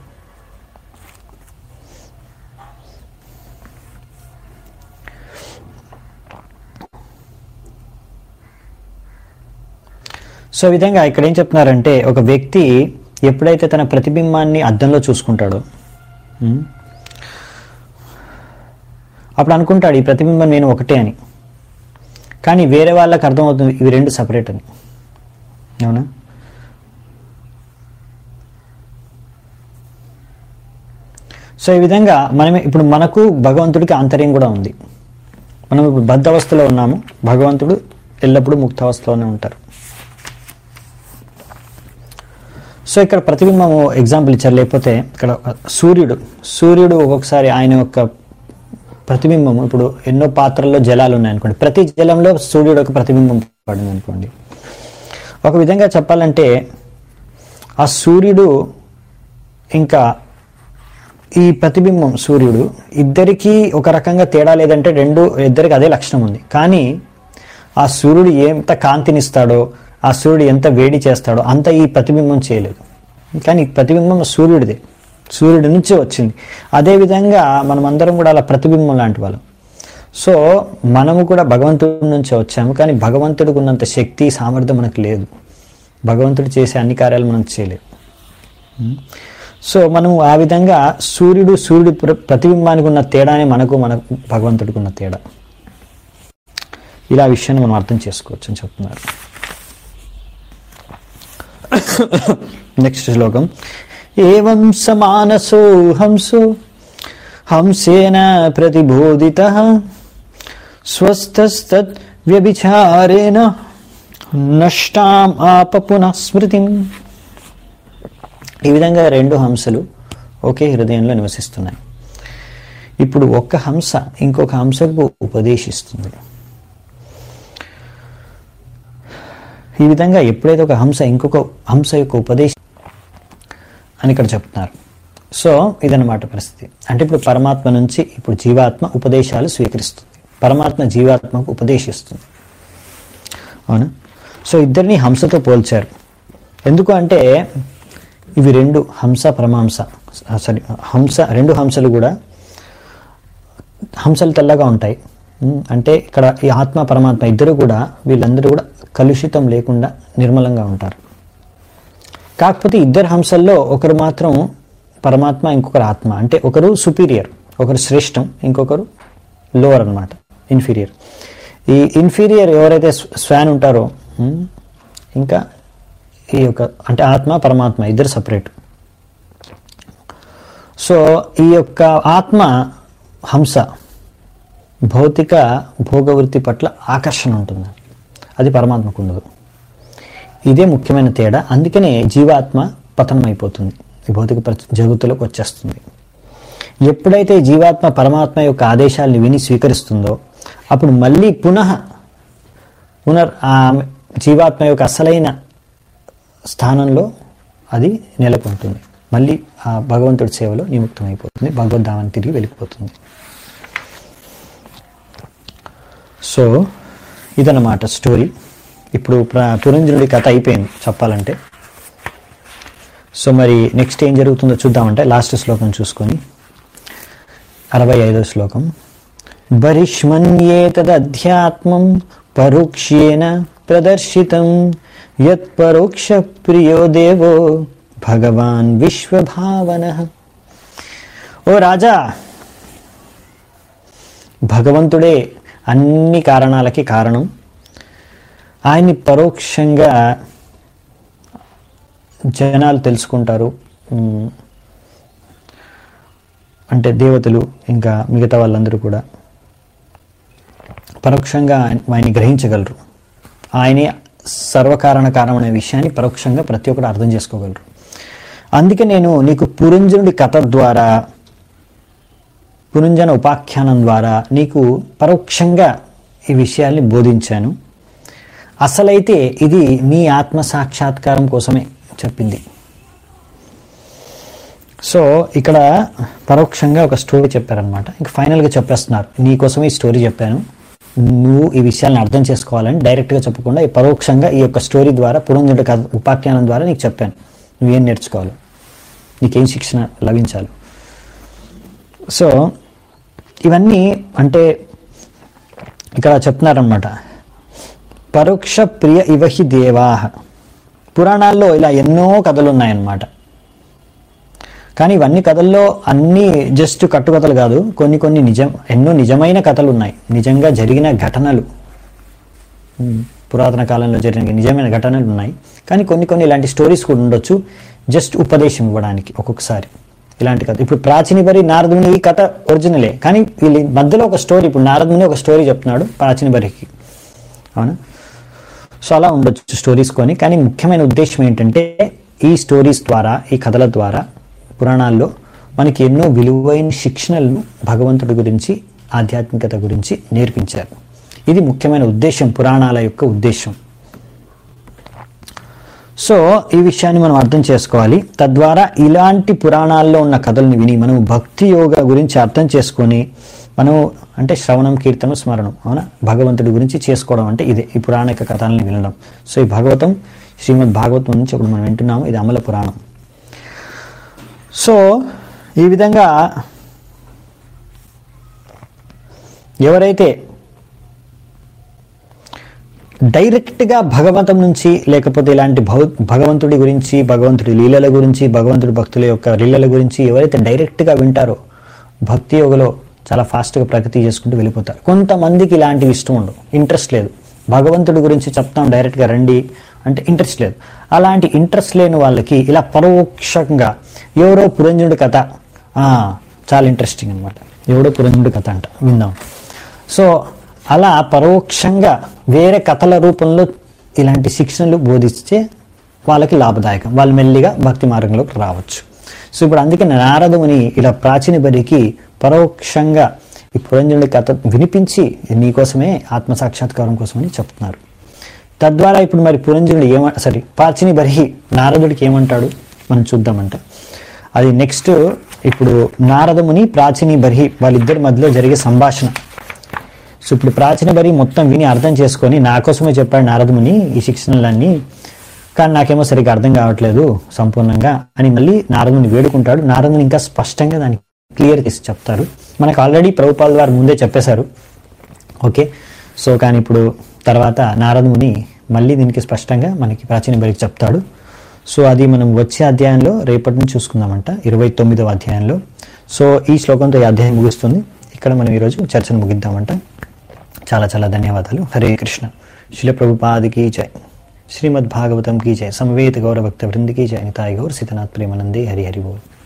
సో ఈ విధంగా ఇక్కడ ఏం చెప్తున్నారంటే ఒక వ్యక్తి ఎప్పుడైతే తన ప్రతిబింబాన్ని అద్దంలో చూసుకుంటాడో ఉమ్, అప్పుడు అనుకుంటాడు ఈ ప్రతిబింబం నేను ఒకటే అని కానీ వేరే వాళ్ళకి అర్థమవుతుంది ఇవి రెండు సపరేట్ అని అవునా సో ఈ విధంగా మనమే ఇప్పుడు మనకు భగవంతుడికి ఆంతర్యం కూడా ఉంది మనం ఇప్పుడు బద్ధ అవస్థలో ఉన్నాము భగవంతుడు ఎల్లప్పుడూ ముక్తావస్థలోనే ఉంటారు సో ఇక్కడ ప్రతిబింబము ఎగ్జాంపుల్ ఇచ్చారు లేకపోతే ఇక్కడ సూర్యుడు సూర్యుడు ఒక్కొక్కసారి ఆయన యొక్క ప్రతిబింబము ఇప్పుడు ఎన్నో పాత్రల్లో జలాలు ఉన్నాయనుకోండి ప్రతి జలంలో సూర్యుడు ఒక ప్రతిబింబం పడింది అనుకోండి ఒక విధంగా చెప్పాలంటే ఆ సూర్యుడు ఇంకా ఈ ప్రతిబింబం సూర్యుడు ఇద్దరికి ఒక రకంగా తేడా లేదంటే రెండు ఇద్దరికి అదే లక్షణం ఉంది కానీ ఆ సూర్యుడు ఎంత కాంతినిస్తాడో ఆ సూర్యుడు ఎంత వేడి చేస్తాడో అంత ఈ ప్రతిబింబం చేయలేదు కానీ ఈ ప్రతిబింబం సూర్యుడిదే సూర్యుడి నుంచే వచ్చింది అదేవిధంగా మనం అందరం కూడా అలా ప్రతిబింబం లాంటి వాళ్ళం సో మనము కూడా భగవంతుడి నుంచే వచ్చాము కానీ భగవంతుడికి ఉన్నంత శక్తి సామర్థ్యం మనకు లేదు భగవంతుడు చేసే అన్ని కార్యాలు మనం చేయలేము సో మనం ఆ విధంగా సూర్యుడు సూర్యుడి ప్ర- ప్రతిబింబానికి ఉన్న తేడానే మనకు మనకు భగవంతుడికి ఉన్న తేడా ఇలా ఆ విషయాన్ని మనం అర్థం చేసుకోవచ్చు అని చెప్తున్నారు నెక్స్ట్ శ్లోకం ఏం సమానసో హంసో హంసేన ప్రతిబోధిత స్వస్థస్తత్ వ్యభిచారేణ నష్టాం ఆప పునః స్మృతిం ఈ విధంగా రెండు హంసలు ఒకే హృదయంలో నివసిస్తున్నాయి ఇప్పుడు ఒక్క హంస ఇంకొక హంసకు ఉపదేశిస్తుంది ఈ విధంగా ఎప్పుడైతే ఒక హంస ఇంకొక హంస యొక్క ఉపదేశం అని ఇక్కడ చెప్తున్నారు సో ఇదన్నమాట పరిస్థితి అంటే ఇప్పుడు పరమాత్మ నుంచి ఇప్పుడు జీవాత్మ ఉపదేశాలు స్వీకరిస్తుంది పరమాత్మ జీవాత్మకు ఉపదేశిస్తుంది అవునా సో ఇద్దరిని హంసతో పోల్చారు ఎందుకు అంటే ఇవి రెండు హంస పరమాంస సారీ హంస రెండు హంసలు కూడా హంసలు తెల్లగా ఉంటాయి ఉమ్, అంటే ఇక్కడ ఈ ఆత్మ పరమాత్మ ఇద్దరు కూడా వీళ్ళందరూ కూడా కలుషితం లేకుండా నిర్మలంగా ఉంటారు కాకపోతే ఇద్దరు హంసల్లో ఒకరు మాత్రం పరమాత్మ ఇంకొకరు ఆత్మ అంటే ఒకరు సుపీరియర్ ఒకరు శ్రేష్టం ఇంకొకరు లోవర్ అన్నమాట ఇన్ఫీరియర్ ఈ ఇన్ఫీరియర్ ఎవరైతే స్వ- స్వాన్ ఉంటారో ఉమ్, ఇంకా ఈ యొక్క అంటే ఆత్మ పరమాత్మ ఇద్దరు సపరేట్ సో ఈ యొక్క ఆత్మ హంస భౌతిక భోగవృత్తి పట్ల ఆకర్షణ ఉంటుంది అది పరమాత్మకు ఉండదు ఇదే ముఖ్యమైన తేడా అందుకనే జీవాత్మ పతనం అయిపోతుంది ఈ భౌతిక ప్ర- జగత్తులోకి వచ్చేస్తుంది ఎప్పుడైతే జీవాత్మ పరమాత్మ యొక్క ఆదేశాలను విని స్వీకరిస్తుందో అప్పుడు మళ్ళీ పునః పునర్ ఆ జీవాత్మ యొక్క అసలైన స్థానంలో అది నెలకొంటుంది మళ్ళీ ఆ భగవంతుడి సేవలో నిముక్తమైపోతుంది భగవద్ధామాన్ని తిరిగి వెళ్ళిపోతుంది సో ఇదన్నమాట స్టోరీ ఇప్పుడు ప్ర- పురంజనుడి కథ అయిపోయింది చెప్పాలంటే సో మరి నెక్స్ట్ ఏం జరుగుతుందో చూద్దామంటే లాస్ట్ శ్లోకం చూసుకొని అరవై ఐదో శ్లోకం బరిష్మన్యేతదధ్యాత్మం పరోక్ష్యేన ప్రదర్శితం యత్ పరోక్ష ప్రియో దేవో భగవాన్ విశ్వభావన ఓ రాజా భగవంతుడే అన్ని కారణాలకి కారణం ఆయన్ని పరోక్షంగా జనాలు తెలుసుకుంటారు ఉమ్, అంటే దేవతలు ఇంకా మిగతా వాళ్ళందరూ కూడా పరోక్షంగా ఆయన- ఆయన్ని గ్రహించగలరు ఆయనే సర్వకారణ కారణం అనే విషయాన్ని పరోక్షంగా ప్రతి ఒక్కరు అర్థం చేసుకోగలరు అందుకే నేను నీకు పురంజనుడి కథ ద్వారా పురంజన ఉపాఖ్యానం ద్వారా నీకు పరోక్షంగా ఈ విషయాల్ని బోధించాను అసలైతే ఇది నీ ఆత్మ సాక్షాత్కారం కోసమే చెప్పింది సో ఇక్కడ పరోక్షంగా ఒక స్టోరీ చెప్పారనమాట ఇంకా ఫైనల్గా చెప్పేస్తున్నారు నీకోసం ఈ స్టోరీ చెప్పాను నువ్వు ఈ విషయాలను అర్థం చేసుకోవాలని డైరెక్ట్గా చెప్పకుండా ఈ పరోక్షంగా ఈ యొక్క స్టోరీ ద్వారా పురంజుడి కథ ఉపాఖ్యానం ద్వారా నీకు చెప్పాను నువ్వేం నేర్చుకోవాలి నీకేం శిక్షణ లభించాలి సో ఇవన్నీ అంటే ఇక్కడ చెప్తున్నారనమాట పరోక్ష ప్రియ ఇవహి దేవాహ పురాణాల్లో ఇలా ఎన్నో కథలు ఉన్నాయన్నమాట కానీ ఇవన్నీ కథల్లో అన్నీ జస్ట్ కట్టుకథలు కాదు కొన్ని కొన్ని నిజం ఎన్నో నిజమైన కథలు ఉన్నాయి నిజంగా జరిగిన ఘటనలు ఉమ్, పురాతన కాలంలో జరిగిన నిజమైన ఘటనలు ఉన్నాయి కానీ కొన్ని కొన్ని ఇలాంటి స్టోరీస్ కూడా ఉండొచ్చు జస్ట్ ఉపదేశం ఇవ్వడానికి ఒక్కొక్కసారి ఇలాంటి కథ ఇప్పుడు ప్రాచీన బరి నారదుని ఈ కథ ఒరిజినలే కానీ వీళ్ళ మధ్యలో ఒక స్టోరీ ఇప్పుడు నారదుని ఒక స్టోరీ చెప్తున్నాడు ప్రాచీన బరికి అవునా సో అలా ఉండొచ్చు స్టోరీస్ కొని కానీ ముఖ్యమైన ఉద్దేశం ఏంటంటే ఈ స్టోరీస్ ద్వారా ఈ కథల ద్వారా పురాణాల్లో మనకి ఎన్నో విలువైన శిక్షణలను భగవంతుడి గురించి ఆధ్యాత్మికత గురించి నేర్పించారు ఇది ముఖ్యమైన ఉద్దేశం పురాణాల యొక్క ఉద్దేశం సో ఈ విషయాన్ని మనం అర్థం చేసుకోవాలి తద్వారా ఇలాంటి పురాణాల్లో ఉన్న కథల్ని విని మనం భక్తి యోగ గురించి అర్థం చేసుకొని మనం అంటే శ్రవణం కీర్తనం స్మరణం అవునా భగవంతుడి గురించి చేసుకోవడం అంటే ఇదే ఈ పురాణిక కథల్ని వినడం సో ఈ భాగవతం శ్రీమద్ భాగవతం నుంచి ఇప్పుడు మనం వింటున్నాము ఇది అమల పురాణం సో ఈ విధంగా ఎవరైతే డైరెక్ట్గా భగవంతం నుంచి లేకపోతే ఇలాంటి భౌ భగవంతుడి గురించి భగవంతుడి లీలల గురించి భగవంతుడి భక్తుల యొక్క లీలల గురించి ఎవరైతే డైరెక్ట్గా వింటారో భక్తి యోగలో చాలా ఫాస్ట్గా ప్రగతి చేసుకుంటూ వెళ్ళిపోతారు కొంతమందికి ఇలాంటివి ఇష్టం ఉండవు ఇంట్రెస్ట్ లేదు భగవంతుడి గురించి చెప్తాం డైరెక్ట్గా రండి అంటే ఇంట్రెస్ట్ లేదు అలాంటి ఇంట్రెస్ట్ లేని వాళ్ళకి ఇలా పరోక్షంగా ఎవరో పురంజనుడి కథ ఆ, చాలా ఇంట్రెస్టింగ్ అనమాట ఎవడో పురంజనుడి కథ అంట విందాం సో అలా పరోక్షంగా వేరే కథల రూపంలో ఇలాంటి శిక్షణలు బోధిస్తే వాళ్ళకి లాభదాయకం వాళ్ళు మెల్లిగా భక్తి మార్గంలోకి రావచ్చు సో ఇప్పుడు అందుకే నారదముని ఇలా ప్రాచీన బరికి పరోక్షంగా ఈ పురంజనుడి కథ వినిపించి ఇది నీకోసమే ఆత్మ సాక్షాత్కారం కోసమని చెప్తున్నారు తద్వారా ఇప్పుడు మరి పురంజనుడు ఏమ సారీ ప్రాచీని బరిహి నారదుడికి ఏమంటాడు మనం చూద్దామంట అది నెక్స్ట్ ఇప్పుడు నారదముని ప్రాచీని బరిహి వాళ్ళిద్దరి మధ్యలో జరిగే సంభాషణ సో ఇప్పుడు ప్రాచీన బరి మొత్తం విని అర్థం చేసుకొని నా కోసమే చెప్పాడు నారదముని ఈ శిక్షణలన్నీ కానీ నాకేమో సరిగ్గా అర్థం కావట్లేదు సంపూర్ణంగా అని మళ్ళీ నారదుని వేడుకుంటాడు నారదుని ఇంకా స్పష్టంగా దాన్ని క్లియర్ చేసి చెప్తారు మనకు ఆల్రెడీ ప్రభుపాల్ వారు ముందే చెప్పేశారు ఓకే సో కానీ ఇప్పుడు తర్వాత నారదుని మళ్ళీ దీనికి స్పష్టంగా మనకి ప్రాచీన బరికి చెప్తాడు సో అది మనం వచ్చే అధ్యాయంలో రేపటి నుంచి చూసుకుందామంట ఇరవై తొమ్మిదవ అధ్యాయంలో సో ఈ శ్లోకంతో ఈ అధ్యాయం ముగుస్తుంది ఇక్కడ మనం ఈరోజు చర్చను ముగిద్దామంట చాలా చాలా ధన్యవాదాలు హరే కృష్ణ శిల ప్రభుపాదికి జై శ్రీమద్ భాగవతం की जय समवेत गौर भक्त वृंद की जय निताय गौर सीतनाथ प्रेमानंदे हरि हरि बोल